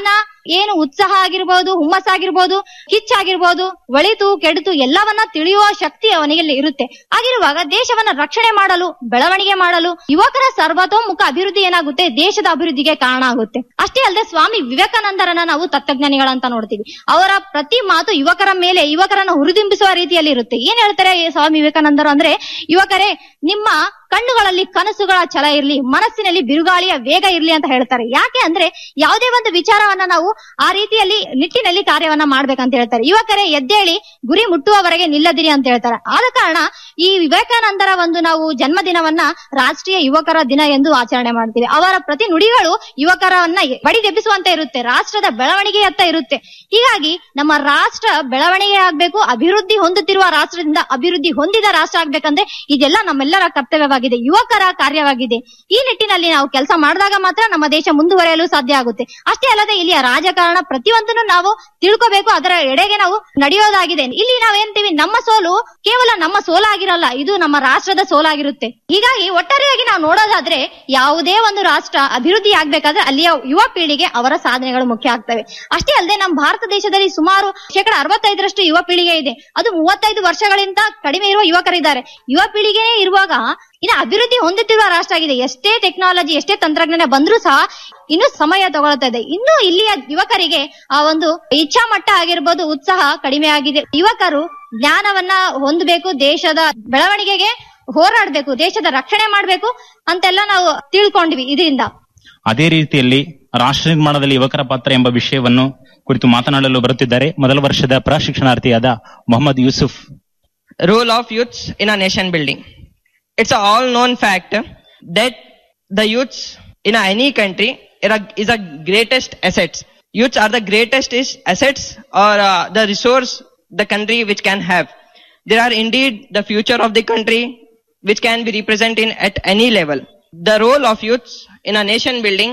ಏನು ಉತ್ಸಾಹ ಆಗಿರ್ಬೋದು ಹುಮ್ಮಸ್ ಆಗಿರ್ಬೋದು ಕಿಚ್ಚಾಗಿರ್ಬೋದು ಒಳಿತು ಕೆಡುತು ಎಲ್ಲವನ್ನ ತಿಳಿಯುವ ಶಕ್ತಿ ಅವನಿಗೆ ಇರುತ್ತೆ ಹಾಗಿರುವಾಗ ದೇಶವನ್ನ ರಕ್ಷಣೆ ಮಾಡಲು ಬೆಳವಣಿಗೆ ಮಾಡಲು ಯುವಕರ ಸರ್ವತೋಮುಖ ಅಭಿವೃದ್ಧಿ ಏನಾಗುತ್ತೆ ದೇಶದ ಅಭಿವೃದ್ಧಿಗೆ ಕಾರಣ ಆಗುತ್ತೆ ಅಷ್ಟೇ ಅಲ್ಲದೆ ಸ್ವಾಮಿ ವಿವೇಕಾನಂದರನ್ನ ನಾವು ತತ್ವಜ್ಞಾನಿಗಳಂತ ನೋಡ್ತೀವಿ ಅವರ ಪ್ರತಿ ಮಾತು ಯುವಕರ ಮೇಲೆ ಯುವಕರನ್ನ ಹುರಿದುಂಬಿಸುವ ರೀತಿಯಲ್ಲಿ ಇರುತ್ತೆ ಏನ್ ಹೇಳ್ತಾರೆ ಈ ಸ್ವಾಮಿ ವಿವೇಕಾನಂದರು ಅಂದ್ರೆ ಯುವಕರೇ ನಿಮ್ಮ ಕಣ್ಣುಗಳಲ್ಲಿ ಕನಸುಗಳ ಛಲ ಇರ್ಲಿ ಮನಸ್ಸಿನಲ್ಲಿ ಬಿರುಗಾಳಿಯ ವೇಗ ಇರ್ಲಿ ಅಂತ ಹೇಳ್ತಾರೆ ಯಾಕೆ ಅಂದ್ರೆ ಯಾವುದೇ ಒಂದು ವಿಚಾರವನ್ನ ನಾವು ಆ ರೀತಿಯಲ್ಲಿ ನಿಟ್ಟಿನಲ್ಲಿ ಕಾರ್ಯವನ್ನ ಮಾಡ್ಬೇಕಂತ ಹೇಳ್ತಾರೆ ಯುವಕರೇ ಎದ್ದೇಳಿ ಗುರಿ ಮುಟ್ಟುವವರೆಗೆ ನಿಲ್ಲದಿರಿ ಅಂತ ಹೇಳ್ತಾರೆ ಆದ ಕಾರಣ ಈ ವಿವೇಕಾನಂದರ ಒಂದು ನಾವು ಜನ್ಮದಿನವನ್ನ ರಾಷ್ಟ್ರೀಯ ಯುವಕರ ದಿನ ಎಂದು ಆಚರಣೆ ಮಾಡ್ತೀವಿ ಅವರ ಪ್ರತಿ ನುಡಿಗಳು ಯುವಕರನ್ನ ಬಡಿದೆಬ್ಬಿಸುವಂತೆ ಇರುತ್ತೆ ರಾಷ್ಟ್ರದ ಬೆಳವಣಿಗೆಯತ್ತ ಇರುತ್ತೆ ಹೀಗಾಗಿ ನಮ್ಮ ರಾಷ್ಟ್ರ ಬೆಳವಣಿಗೆ ಆಗ್ಬೇಕು ಅಭಿವೃದ್ಧಿ ಹೊಂದುತ್ತಿರುವ ರಾಷ್ಟ್ರದಿಂದ ಅಭಿವೃದ್ಧಿ ಹೊಂದಿದ ರಾಷ್ಟ್ರ ಆಗ್ಬೇಕಂದ್ರೆ ಇದೆಲ್ಲ ನಮ್ಮೆಲ್ಲರ ಕರ್ತವ್ಯವಾಗಿದೆ ಯುವಕರ ಕಾರ್ಯವಾಗಿದೆ ಈ ನಿಟ್ಟಿನಲ್ಲಿ ನಾವು ಕೆಲಸ ಮಾಡಿದಾಗ ಮಾತ್ರ ನಮ್ಮ ದೇಶ ಮುಂದುವರಿಯಲು ಸಾಧ್ಯ ಆಗುತ್ತೆ ಅಷ್ಟೇ ಅಲ್ಲದೆ ಇಲ್ಲಿಯ ರಾಜಕಾರಣ ಪ್ರತಿಯೊಂದನ್ನು ನಾವು ತಿಳ್ಕೋಬೇಕು ಅದರ ಎಡೆಗೆ ನಾವು ನಡೆಯೋದಾಗಿದೆ ಇಲ್ಲಿ ನಾವೇಂತೀವಿ ನಮ್ಮ ಸೋಲು ಕೇವಲ ನಮ್ಮ ಸೋಲಾಗಿರಲ್ಲ ಇದು ನಮ್ಮ ರಾಷ್ಟ್ರದ ಸೋಲಾಗಿರುತ್ತೆ ಹೀಗಾಗಿ ಒಟ್ಟಾರೆಯಾಗಿ ನಾವು ನೋಡೋದಾದ್ರೆ ಯಾವುದೇ ಒಂದು ರಾಷ್ಟ್ರ ಅಭಿವೃದ್ಧಿ ಆಗ್ಬೇಕಾದ್ರೆ ಅಲ್ಲಿಯ ಯುವ ಪೀಳಿಗೆ ಅವರ ಸಾಧನೆಗಳು ಮುಖ್ಯ ಆಗ್ತವೆ ಅಷ್ಟೇ ಅಲ್ಲದೆ ನಮ್ಮ ಭಾರತ ದೇಶದಲ್ಲಿ ಸುಮಾರು ಶೇಕಡ ಅರವತ್ತೈದರಷ್ಟು ಯುವ ಪೀಳಿಗೆ ಇದೆ ಅದು ಮೂವತ್ತೈದು ವರ್ಷಗಳಿಂದ ಕಡಿಮೆ ಇರುವ ಯುವಕರಿದ್ದಾರೆ ಯುವ ಪೀಳಿಗೆ ಇರುವಾಗ ಇನ್ನು ಅಭಿವೃದ್ಧಿ ಹೊಂದುತ್ತಿರುವ ರಾಷ್ಟ್ರ ಆಗಿದೆ ಎಷ್ಟೇ ಟೆಕ್ನಾಲಜಿ ಎಷ್ಟೇ ತಂತ್ರಜ್ಞಾನ ಬಂದ್ರೂ ಸಹ ಇನ್ನು ಸಮಯ ತಗೊಳ್ತಾ ಇದೆ ಇನ್ನು ಇಲ್ಲಿಯ ಯುವಕರಿಗೆ ಆ ಒಂದು ಇಚ್ಛಾ ಮಟ್ಟ ಆಗಿರ್ಬೋದು ಉತ್ಸಾಹ ಕಡಿಮೆ ಆಗಿದೆ ಯುವಕರು ಜ್ಞಾನವನ್ನ ಹೊಂದಬೇಕು ದೇಶದ ಬೆಳವಣಿಗೆಗೆ ಹೋರಾಡಬೇಕು ದೇಶದ ರಕ್ಷಣೆ ಮಾಡಬೇಕು ಅಂತೆಲ್ಲ ನಾವು ತಿಳ್ಕೊಂಡ್ವಿ ಇದರಿಂದ ಅದೇ ರೀತಿಯಲ್ಲಿ ರಾಷ್ಟ್ರ ನಿರ್ಮಾಣದಲ್ಲಿ ಯುವಕರ ಪಾತ್ರ ಎಂಬ ವಿಷಯವನ್ನು ಕುರಿತು ಮಾತನಾಡಲು ಬರುತ್ತಿದ್ದಾರೆ ಮೊದಲ ವರ್ಷದ ಪ್ರಶಿಕ್ಷಣಾರ್ಥಿಯಾದ Mohammed Yusuf role of youths in a nation building. It's a all known fact that the youths in any country is a- is a greatest assets. Youths are the greatest is assets or uh, the resource the country which can have. They are indeed the future of the country which can be represented at any level. The role of youths in a nation building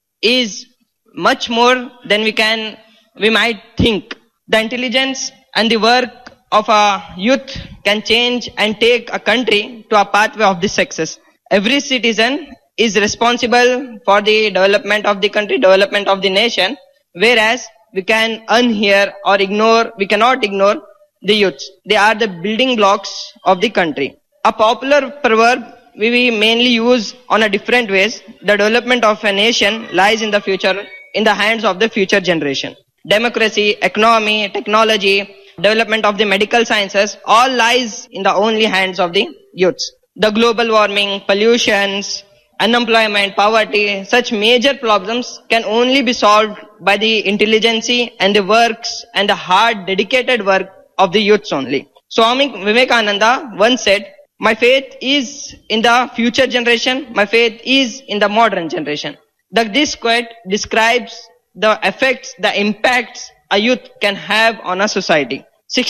is much more than we can, we might think. The intelligence and the work of a youth can change and take a country to a pathway of the success. Every citizen is responsible for the development of the country, development of the nation, whereas we can unhear or ignore, we cannot ignore the youths. They are the building blocks of the country. A popular proverb we we mainly use on a different ways. The development of a nation lies in the future, in the hands of the future generation. Democracy, economy, technology, development of the medical sciences, all lies in the only hands of the youths. The global warming, pollutions, unemployment, poverty, such major problems can only be solved by the intelligence and the works and the hard dedicated work of the youths only. Swami Vivekananda once said, my faith is in the future generation, my faith is in the modern generation. The, this quote describes the effects, the impacts a youth can have on a society.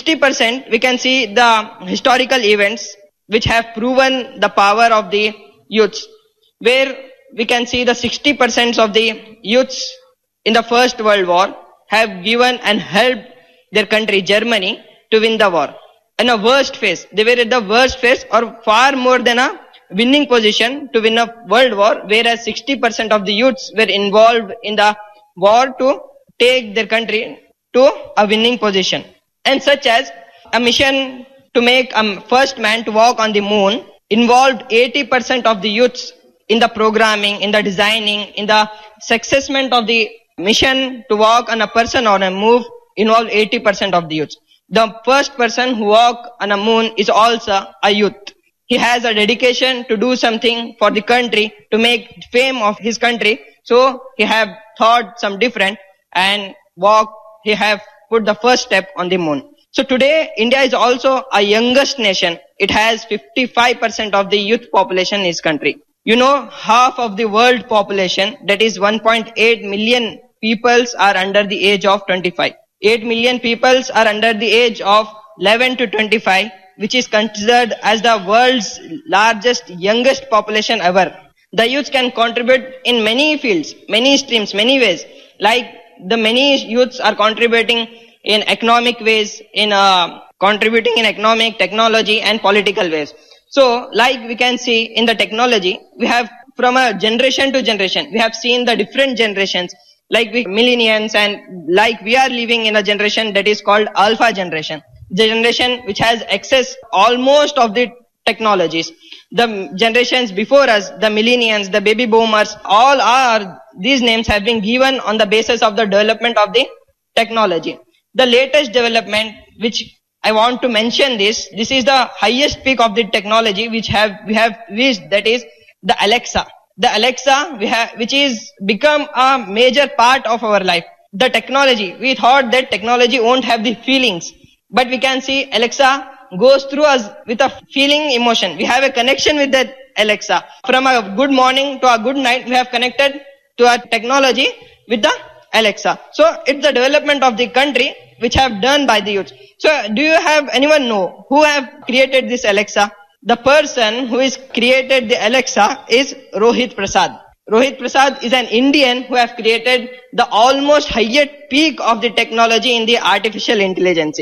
60% we can see the historical events which have proven the power of the youths, where we can see the 60% of the youths in the First World War have given and helped their country, Germany, to win the war. In a worst phase, they were at the worst phase or far more than a winning position to win a world war, whereas 60% of the youths were involved in the war to take their country to a winning position. And such as a mission to make a first man to walk on the moon involved 80% of the youths in the programming, in the designing, in the successment of the mission to walk on a person on a move involved 80% of the youths. The first person who walk on a moon is also a youth. He has a dedication to do something for the country, to make fame of his country. So he have thought some different and walk, he have put the first step on the moon. So today, India is also a youngest nation. It has 55% of the youth population in its country. You know, half of the world population, that is 1.8 million peoples are under the age of 25. 8 million peoples are under the age of 11 to 25, which is considered as the world's largest, youngest population ever. The youth can contribute in many fields, many streams, many ways. Like the many youths are contributing in economic ways, in uh, contributing in economic, technology and political ways. So, like we can see in the technology, we have from a generation to generation, we have seen the different generations like we millennials and like we are living in a generation that is called alpha generation. The generation which has access almost of the technologies. The generations before us, the millennials, the baby boomers, all are, these names have been given on the basis of the development of the technology. The latest development which I want to mention this, this is the highest peak of the technology which have, we have reached, that is the Alexa. The Alexa, we have, which is become a major part of our life. The technology, we thought that technology won't have the feelings, but we can see Alexa goes through us with a feeling emotion. We have a connection with that Alexa. From a good morning to a good night, we have connected to our technology with the Alexa. So it's the development of the country which have done by the youth. So do you have anyone know who have created this Alexa? The person who is created the Alexa is Rohit Prasad. Rohit Prasad is an Indian who have created the almost highest peak of the technology in the artificial intelligence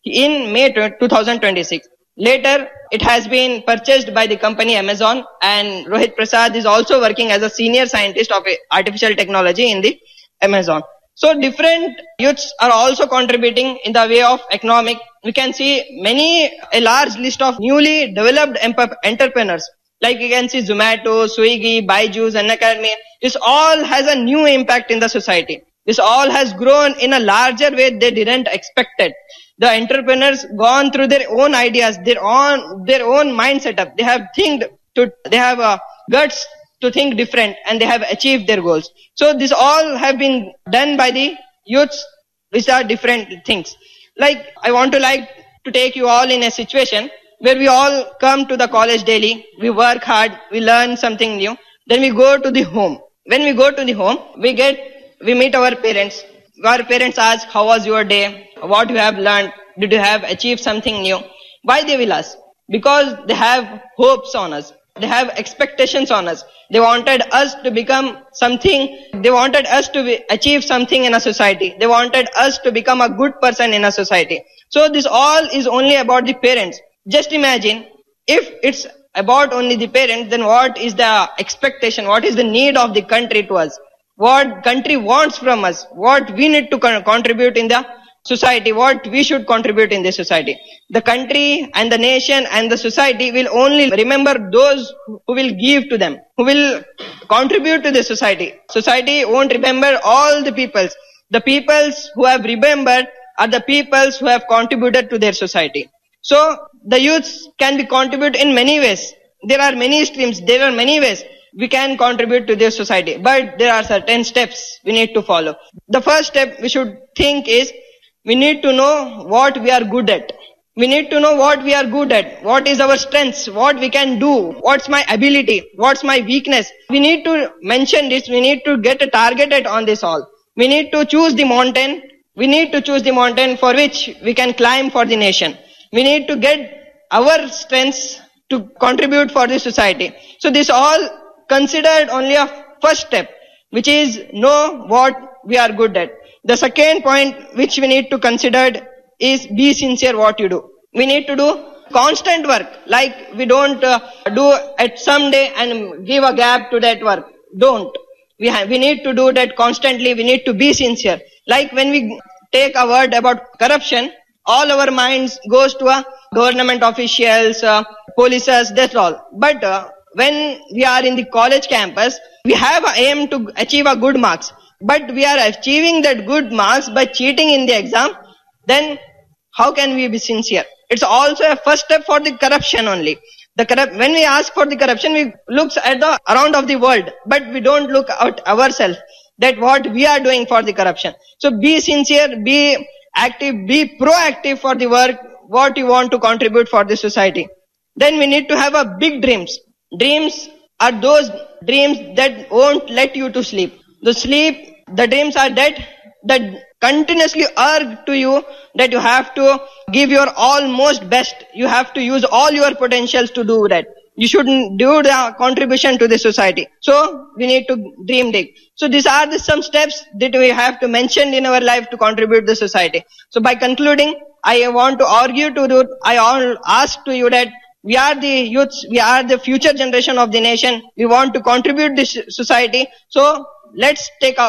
in May 2026. Later, it has been purchased by the company Amazon and Rohit Prasad is also working as a senior scientist of artificial technology in the Amazon. So different youths are also contributing in the way of economic. We can see many, a large list of newly developed emp- entrepreneurs. Like you can see Zomato, Swiggy, Byju's, and Academy. This all has a new impact in the society. This all has grown in a larger way they didn't expected. The entrepreneurs gone through their own ideas, their own, their own mind setup. They have think to, they have uh, guts to think different and they have achieved their goals. So this all have been done by the youths which are different things. Like I want to like to take you all in a situation where we all come to the college daily, we work hard, we learn something new, then we go to the home. When we go to the home, we get, we meet our parents. Our parents ask, how was your day? What you have learned? Did you have achieved something new? Why they will ask? Because they have hopes on us. They have expectations on us. They wanted us to become something. They wanted us to be, achieve something in a society. They wanted us to become a good person in a society. So this all is only about the parents. Just imagine if it's about only the parents, then what is the expectation? What is the need of the country to us? What country wants from us? What we need to con- contribute in the society? What we should contribute in the society? The country and the nation and the society will only remember those who will give to them, who will contribute to the society. Society won't remember all the peoples. The peoples who have remembered are the peoples who have contributed to their society. So the youths can be contribute in many ways. There are many streams. There are many ways we can contribute to their society. But there are certain steps we need to follow. The first step we should think is we need to know what we are good at. We need to know what we are good at. What is our strengths? What we can do? What's my ability? What's my weakness? We need to mention this. We need to get a targeted on this all. We need to choose the mountain. We need to choose the mountain for which we can climb for the nation. We need to get our strengths to contribute for the society. So this all considered only a first step, which is know what we are good at. The second point which we need to consider is be sincere what you do. We need to do constant work. Like we don't uh, do at some day and give a gap to that work. Don't. We have, we need to do that constantly. We need to be sincere. Like when we take a word about corruption, all our minds goes to a government officials, uh, polices, that's all. But uh, when we are in the college campus, we have a aim to achieve a good marks. But we are achieving that good marks by cheating in the exam, then how can we be sincere? It's also a first step for the corruption only. The corrupt, when we ask for the corruption, we looks at the around of the world, but we don't look at ourselves that what we are doing for the corruption. So be sincere, be active, be proactive for the work, what you want to contribute for the society. Then we need to have a big dreams. Dreams are those dreams that won't let you to sleep. The sleep, the dreams are that, that continuously urge to you that you have to give your almost best. You have to use all your potentials to do that. You shouldn't do the contribution to the society. So we need to dream big. So these are the some steps that we have to mention in our life to contribute to the society. So by concluding, I want to argue to do, I all ask to you that we are the youths, we are the future generation of the nation. We want to contribute this society. So let's take out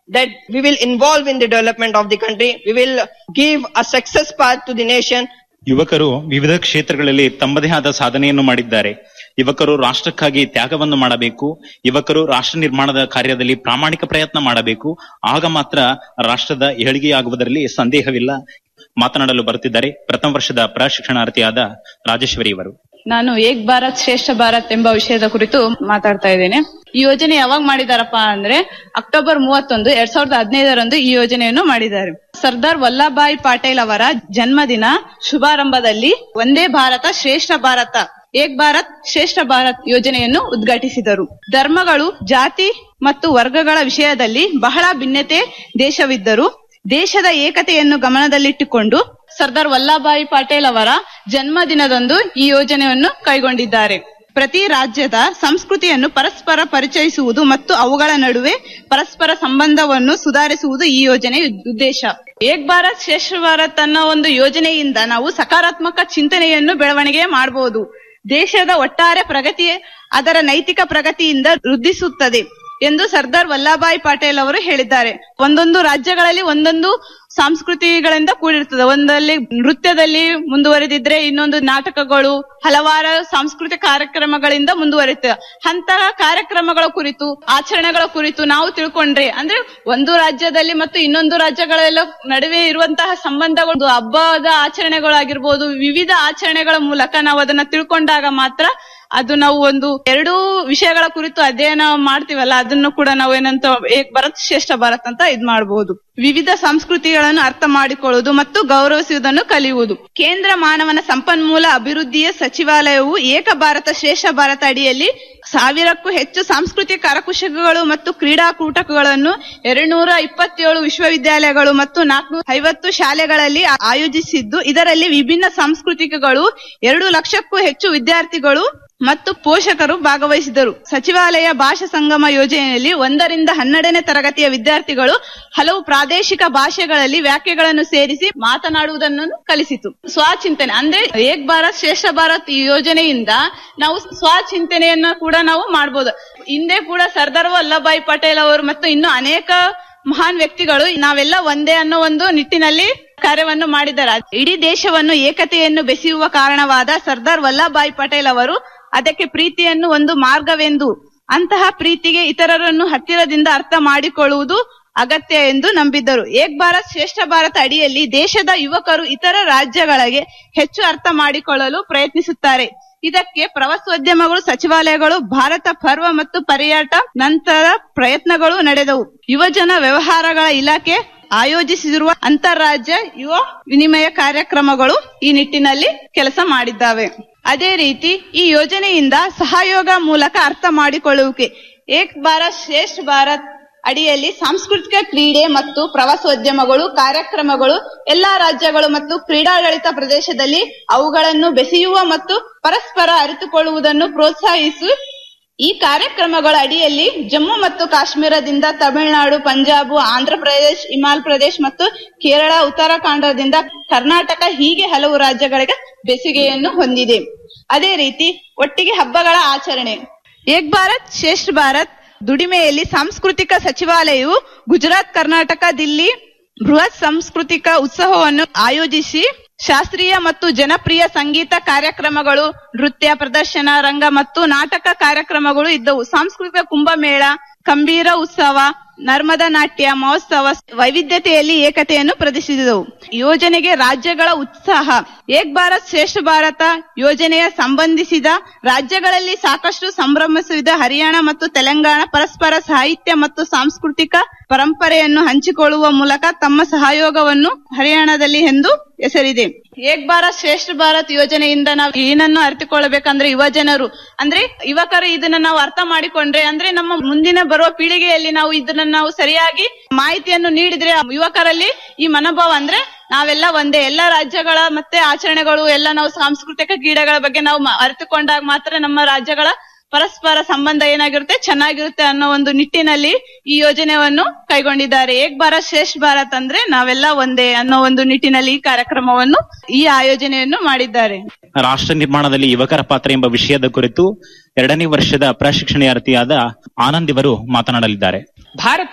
that we will involve in the development of the country. We will give a success path to the nation. ಯುವಕರು ವಿವಿಧ ಕ್ಷೇತ್ರಗಳಲ್ಲಿ ತಮ್ಮದೇ ಆದ ಸಾಧನೆಯನ್ನು ಮಾಡಿದ್ದಾರೆ ಯುವಕರು ರಾಷ್ಟ್ರಕ್ಕಾಗಿ ತ್ಯಾಗವನ್ನು ಮಾಡಬೇಕು ಯುವಕರು ರಾಷ್ಟ್ರ ನಿರ್ಮಾಣದ ಕಾರ್ಯದಲ್ಲಿ ಪ್ರಾಮಾಣಿಕ ಪ್ರಯತ್ನ ಮಾಡಬೇಕು ಆಗ ಮಾತ್ರ ರಾಷ್ಟ್ರದ ಏಳಿಗೆಯಾಗುವುದರಲ್ಲಿ ಸಂದೇಹವಿಲ್ಲ ಮಾತನಾಡಲು ಬರುತ್ತಿದ್ದಾರೆ ಪ್ರಥಮ ವರ್ಷದ ಪ್ರಶಿಕ್ಷಣಾರ್ಥಿಯಾದ ರಾಜೇಶ್ವರಿ ಇವರು ನಾನು ಏಕ್ ಭಾರತ್ ಶ್ರೇಷ್ಠ ಭಾರತ್ ಎಂಬ ವಿಷಯದ ಕುರಿತು ಮಾತಾಡ್ತಾ ಇದ್ದೇನೆ ಈ ಯೋಜನೆ ಯಾವಾಗ ಮಾಡಿದಾರಪ್ಪ ಅಂದ್ರೆ ಅಕ್ಟೋಬರ್ ಮೂವತ್ತೊಂದು ಎರಡ್ ಸಾವಿರದ ಹದಿನೈದರಂದು ಈ ಯೋಜನೆಯನ್ನು ಮಾಡಿದ್ದಾರೆ ಸರ್ದಾರ್ ವಲ್ಲಭಾಯ್ ಪಟೇಲ್ ಅವರ ಜನ್ಮದಿನ ಶುಭಾರಂಭದಲ್ಲಿ ಒಂದೇ ಭಾರತ ಶ್ರೇಷ್ಠ ಭಾರತ ಏಕ್ ಭಾರತ್ ಶ್ರೇಷ್ಠ ಭಾರತ್ ಯೋಜನೆಯನ್ನು ಉದ್ಘಾಟಿಸಿದರು ಧರ್ಮಗಳು ಜಾತಿ ಮತ್ತು ವರ್ಗಗಳ ವಿಷಯದಲ್ಲಿ ಬಹಳ ಭಿನ್ನತೆ ದೇಶವಿದ್ದರೂ ದೇಶದ ಏಕತೆಯನ್ನು ಗಮನದಲ್ಲಿಟ್ಟುಕೊಂಡು ಸರ್ದಾರ್ ವಲ್ಲಭಾಯಿ ಪಟೇಲ್ ಅವರ ಜನ್ಮದಿನದಂದು ಈ ಯೋಜನೆಯನ್ನು ಕೈಗೊಂಡಿದ್ದಾರೆ ಪ್ರತಿ ರಾಜ್ಯದ ಸಂಸ್ಕೃತಿಯನ್ನು ಪರಸ್ಪರ ಪರಿಚಯಿಸುವುದು ಮತ್ತು ಅವುಗಳ ನಡುವೆ ಪರಸ್ಪರ ಸಂಬಂಧವನ್ನು ಸುಧಾರಿಸುವುದು ಈ ಯೋಜನೆಯ ಉದ್ದೇಶ ಏಕ್ ಭಾರತ್ ಶ್ರೇಷ್ಠ ಭಾರತ್ ಅನ್ನೋ ಒಂದು ಯೋಜನೆಯಿಂದ ನಾವು ಸಕಾರಾತ್ಮಕ ಚಿಂತನೆಯನ್ನು ಬೆಳವಣಿಗೆ ಮಾಡಬಹುದು ದೇಶದ ಒಟ್ಟಾರೆ ಪ್ರಗತಿ ಅದರ ನೈತಿಕ ಪ್ರಗತಿಯಿಂದ ವೃದ್ಧಿಸುತ್ತದೆ ಎಂದು ಸರ್ದಾರ್ ವಲ್ಲಭಾಯ್ ಪಟೇಲ್ ಅವರು ಹೇಳಿದ್ದಾರೆ ಒಂದೊಂದು ರಾಜ್ಯಗಳಲ್ಲಿ ಒಂದೊಂದು ಸಂಸ್ಕೃತಿಗಳಿಂದ ಕೂಡಿರ್ತದೆ ಒಂದಲ್ಲಿ ನೃತ್ಯದಲ್ಲಿ ಮುಂದುವರೆದಿದ್ರೆ ಇನ್ನೊಂದು ನಾಟಕಗಳು ಹಲವಾರು ಸಾಂಸ್ಕೃತಿಕ ಕಾರ್ಯಕ್ರಮಗಳಿಂದ ಮುಂದುವರಿತದೆ ಅಂತಹ ಕಾರ್ಯಕ್ರಮಗಳ ಕುರಿತು ಆಚರಣೆಗಳ ಕುರಿತು ನಾವು ತಿಳ್ಕೊಂಡ್ರೆ ಅಂದ್ರೆ ಒಂದು ರಾಜ್ಯದಲ್ಲಿ ಮತ್ತು ಇನ್ನೊಂದು ರಾಜ್ಯಗಳೆಲ್ಲ ನಡುವೆ ಇರುವಂತಹ ಸಂಬಂಧಗಳು ಹಬ್ಬದ ಆಚರಣೆಗಳಾಗಿರ್ಬೋದು ವಿವಿಧ ಆಚರಣೆಗಳ ಮೂಲಕ ನಾವು ಅದನ್ನ ತಿಳ್ಕೊಂಡಾಗ ಮಾತ್ರ ಅದು ನಾವು ಒಂದು ಎರಡೂ ವಿಷಯಗಳ ಕುರಿತು ಅಧ್ಯಯನ ಮಾಡ್ತೀವಲ್ಲ ಅದನ್ನು ಕೂಡ ನಾವು ಏನಂತ ಏಕ್ ಭಾರತ್ ಶ್ರೇಷ್ಠ ಭಾರತ್ ಅಂತ ಇದ್ ಮಾಡಬಹುದು ವಿವಿಧ ಸಂಸ್ಕೃತಿಗಳನ್ನು ಅರ್ಥ ಮಾಡಿಕೊಳ್ಳುವುದು ಮತ್ತು ಗೌರವಿಸುವುದನ್ನು ಕಲಿಯುವುದು ಕೇಂದ್ರ ಮಾನವನ ಸಂಪನ್ಮೂಲ ಅಭಿವೃದ್ಧಿಯ ಸಚಿವಾಲಯವು ಏಕ ಭಾರತ ಶ್ರೇಷ್ಠ ಭಾರತ ಅಡಿಯಲ್ಲಿ ಸಾವಿರಕ್ಕೂ ಹೆಚ್ಚು ಸಾಂಸ್ಕೃತಿಕ ಕರಕುಶಲಗಳು ಮತ್ತು ಕ್ರೀಡಾಕೂಟಗಳನ್ನು ಎರಡ್ನೂರ ಇಪ್ಪತ್ತೇಳು ವಿಶ್ವವಿದ್ಯಾಲಯಗಳು ಮತ್ತು ನಾಲ್ಕುನೂರ ಐವತ್ತು ಶಾಲೆಗಳಲ್ಲಿ ಆಯೋಜಿಸಿದ್ದು ಇದರಲ್ಲಿ ವಿಭಿನ್ನ ಸಂಸ್ಕೃತಿಗಳು ಎರಡು ಲಕ್ಷಕ್ಕೂ ಹೆಚ್ಚು ವಿದ್ಯಾರ್ಥಿಗಳು ಮತ್ತು ಪೋಷಕರು ಭಾಗವಹಿಸಿದರು ಸಚಿವಾಲಯ ಭಾಷಾ ಸಂಗಮ ಯೋಜನೆಯಲ್ಲಿ ಒಂದರಿಂದ ಹನ್ನೆರಡನೇ ತರಗತಿಯ ವಿದ್ಯಾರ್ಥಿಗಳು ಹಲವು ಪ್ರಾದೇಶಿಕ ಭಾಷೆಗಳಲ್ಲಿ ವ್ಯಾಖ್ಯೆಗಳನ್ನು ಸೇರಿಸಿ ಮಾತನಾಡುವುದನ್ನು ಕಲಿಸಿತು ಸ್ವಚಿಂತನೆ ಅಂದ್ರೆ ಏಕ್ ಭಾರತ್ ಶ್ರೇಷ್ಠ ಭಾರತ್ ಈ ಯೋಜನೆಯಿಂದ ನಾವು ಸ್ವಚಿಂತನೆಯನ್ನ ಕೂಡ ನಾವು ಮಾಡಬಹುದು ಹಿಂದೆ ಕೂಡ ಸರ್ದಾರ್ ವಲ್ಲಭಾಯ್ ಪಟೇಲ್ ಅವರು ಮತ್ತು ಇನ್ನು ಅನೇಕ ಮಹಾನ್ ವ್ಯಕ್ತಿಗಳು ನಾವೆಲ್ಲ ಒಂದೇ ಅನ್ನೋ ಒಂದು ನಿಟ್ಟಿನಲ್ಲಿ ಕಾರ್ಯವನ್ನು ಮಾಡಿದ್ದಾರೆ ಇಡೀ ದೇಶವನ್ನು ಏಕತೆಯನ್ನು ಬೆಸೆಯುವ ಕಾರಣವಾದ ಸರ್ದಾರ್ ವಲ್ಲಭಾಯ್ ಪಟೇಲ್ ಅವರು ಅದಕ್ಕೆ ಪ್ರೀತಿಯನ್ನು ಒಂದು ಮಾರ್ಗವೆಂದು ಅಂತಹ ಪ್ರೀತಿಗೆ ಇತರರನ್ನು ಹತ್ತಿರದಿಂದ ಅರ್ಥ ಮಾಡಿಕೊಳ್ಳುವುದು ಅಗತ್ಯ ಎಂದು ನಂಬಿದ್ದರು ಏಕ್ ಭಾರತ್ ಶ್ರೇಷ್ಠ ಭಾರತ ಅಡಿಯಲ್ಲಿ ದೇಶದ ಯುವಕರು ಇತರ ರಾಜ್ಯಗಳಿಗೆ ಹೆಚ್ಚು ಅರ್ಥ ಮಾಡಿಕೊಳ್ಳಲು ಪ್ರಯತ್ನಿಸುತ್ತಾರೆ ಇದಕ್ಕೆ ಪ್ರವಾಸೋದ್ಯಮಗಳು ಸಚಿವಾಲಯಗಳು ಭಾರತ ಪರ್ವ ಮತ್ತು ಪರ್ಯಾಟ ನಂತರ ಪ್ರಯತ್ನಗಳು ನಡೆದವು ಯುವಜನ ವ್ಯವಹಾರಗಳ ಇಲಾಖೆ ಆಯೋಜಿಸಿರುವ ಅಂತಾರಾಜ್ಯ ಯುವ ವಿನಿಮಯ ಕಾರ್ಯಕ್ರಮಗಳು ಈ ನಿಟ್ಟಿನಲ್ಲಿ ಕೆಲಸ ಮಾಡಿದ್ದಾವೆ ಅದೇ ರೀತಿ ಈ ಯೋಜನೆಯಿಂದ ಸಹಯೋಗ ಮೂಲಕ ಅರ್ಥ ಮಾಡಿಕೊಳ್ಳುವಿಕೆ ಏಕ್ ಭಾರತ್ ಶ್ರೇಷ್ಠ ಭಾರತ್ ಅಡಿಯಲ್ಲಿ ಸಾಂಸ್ಕೃತಿಕ ಕ್ರೀಡೆ ಮತ್ತು ಪ್ರವಾಸೋದ್ಯಮಗಳು ಕಾರ್ಯಕ್ರಮಗಳು ಎಲ್ಲಾ ರಾಜ್ಯಗಳು ಮತ್ತು ಕ್ರೀಡಾಡಳಿತ ಪ್ರದೇಶದಲ್ಲಿ ಅವುಗಳನ್ನು ಬೆಸೆಯುವ ಮತ್ತು ಪರಸ್ಪರ ಅರಿತುಕೊಳ್ಳುವುದನ್ನು ಪ್ರೋತ್ಸಾಹಿಸಿ ಈ ಕಾರ್ಯಕ್ರಮಗಳ ಅಡಿಯಲ್ಲಿ ಜಮ್ಮು ಮತ್ತು ಕಾಶ್ಮೀರದಿಂದ ತಮಿಳುನಾಡು ಪಂಜಾಬ್ ಆಂಧ್ರ ಪ್ರದೇಶ್ ಹಿಮಾಚಲ ಪ್ರದೇಶ್ ಮತ್ತು ಕೇರಳ ಉತ್ತರಾಖಂಡದಿಂದ ಕರ್ನಾಟಕ ಹೀಗೆ ಹಲವು ರಾಜ್ಯಗಳಿಗೆ ಬೆಸುಗೆಯನ್ನು ಹೊಂದಿದೆ ಅದೇ ರೀತಿ ಒಟ್ಟಿಗೆ ಹಬ್ಬಗಳ ಆಚರಣೆ ಏಕ್ ಭಾರತ್ ಶ್ರೇಷ್ಠ ಭಾರತ್ ದುಡಿಮೆಯಲ್ಲಿ ಸಾಂಸ್ಕೃತಿಕ ಸಚಿವಾಲಯವು ಗುಜರಾತ್ ಕರ್ನಾಟಕ ದಿಲ್ಲಿ ಬೃಹತ್ ಸಾಂಸ್ಕೃತಿಕ ಉತ್ಸವವನ್ನು ಆಯೋಜಿಸಿ ಶಾಸ್ತ್ರೀಯ ಮತ್ತು ಜನಪ್ರಿಯ ಸಂಗೀತ ಕಾರ್ಯಕ್ರಮಗಳು ನೃತ್ಯ ಪ್ರದರ್ಶನ ರಂಗ ಮತ್ತು ನಾಟಕ ಕಾರ್ಯಕ್ರಮಗಳು ಇದ್ದವು ಸಾಂಸ್ಕೃತಿಕ ಕುಂಭಮೇಳ ಕಂಬೀರ ಉತ್ಸವ ನರ್ಮದಾ ನಾಟ್ಯ ಮಹೋತ್ಸವ ವೈವಿಧ್ಯತೆಯಲ್ಲಿ ಏಕತೆಯನ್ನು ಪ್ರದರ್ಶಿಸಿದವು ಯೋಜನೆಗೆ ರಾಜ್ಯಗಳ ಉತ್ಸಾಹ ಏಕ್ ಭಾರತ್ ಶ್ರೇಷ್ಠ ಭಾರತ ಯೋಜನೆಯ ಸಂಬಂಧಿಸಿದ ರಾಜ್ಯಗಳಲ್ಲಿ ಸಾಕಷ್ಟು ಸಂಭ್ರಮಿಸಿದ ಹರಿಯಾಣ ಮತ್ತು ತೆಲಂಗಾಣ ಪರಸ್ಪರ ಸಾಹಿತ್ಯ ಮತ್ತು ಸಾಂಸ್ಕೃತಿಕ ಪರಂಪರೆಯನ್ನು ಹಂಚಿಕೊಳ್ಳುವ ಮೂಲಕ ತಮ್ಮ ಸಹಯೋಗವನ್ನು ಹರಿಯಾಣದಲ್ಲಿ ಎಂದು ಹೆಸರಿದೆ ಏಕ್ ಭಾರತ್ ಶ್ರೇಷ್ಠ ಭಾರತ್ ಯೋಜನೆಯಿಂದ ನಾವು ಏನನ್ನು ಅರಿತುಕೊಳ್ಳಬೇಕಂದ್ರೆ ಯುವ ಜನರು ಅಂದ್ರೆ ಯುವಕರು ಇದನ್ನ ನಾವು ಅರ್ಥ ಮಾಡಿಕೊಂಡ್ರೆ ಅಂದ್ರೆ ನಮ್ಮ ಮುಂದಿನ ಬರುವ ಪೀಳಿಗೆಯಲ್ಲಿ ನಾವು ಇದನ್ನ ನಾವು ಸರಿಯಾಗಿ ಮಾಹಿತಿಯನ್ನು ನೀಡಿದ್ರೆ ಯುವಕರಲ್ಲಿ ಈ ಮನೋಭಾವ ಅಂದ್ರೆ ನಾವೆಲ್ಲ ಒಂದೇ ಎಲ್ಲ ರಾಜ್ಯಗಳ ಮತ್ತೆ ಆಚರಣೆಗಳು ಎಲ್ಲ ನಾವು ಸಾಂಸ್ಕೃತಿಕ ಕ್ರೀಡೆಗಳ ಬಗ್ಗೆ ನಾವು ಮ- ಅರಿತುಕೊಂಡಾಗ ಮಾತ್ರ ನಮ್ಮ ರಾಜ್ಯಗಳ ಪರಸ್ಪರ ಸಂಬಂಧ ಏನಾಗಿರುತ್ತೆ ಚೆನ್ನಾಗಿರುತ್ತೆ ಅನ್ನೋ ಒಂದು ನಿಟ್ಟಿನಲ್ಲಿ ಈ ಯೋಜನೆಯನ್ನು ಕೈಗೊಂಡಿದ್ದಾರೆ ಏಕ್ ಭಾರತ್ ಶ್ರೇಷ್ಠ ಭಾರತ್ ಅಂದ್ರೆ ನಾವೆಲ್ಲ ಒಂದೇ ಅನ್ನೋ ಒಂದು ನಿಟ್ಟಿನಲ್ಲಿ ಈ ಕಾರ್ಯಕ್ರಮವನ್ನು ಈ ಆಯೋಜನೆಯನ್ನು ಮಾಡಿದ್ದಾರೆ ರಾಷ್ಟ್ರ ನಿರ್ಮಾಣದಲ್ಲಿ ಯುವಕರ ಪಾತ್ರ ಎಂಬ ವಿಷಯದ ಕುರಿತು ಎರಡನೇ ವರ್ಷದ ಪ್ರಶಿಕ್ಷಣಾರ್ಥಿಯಾದ ಆನಂದ್ ಇವರು ಮಾತನಾಡಲಿದ್ದಾರೆ ಭಾರತ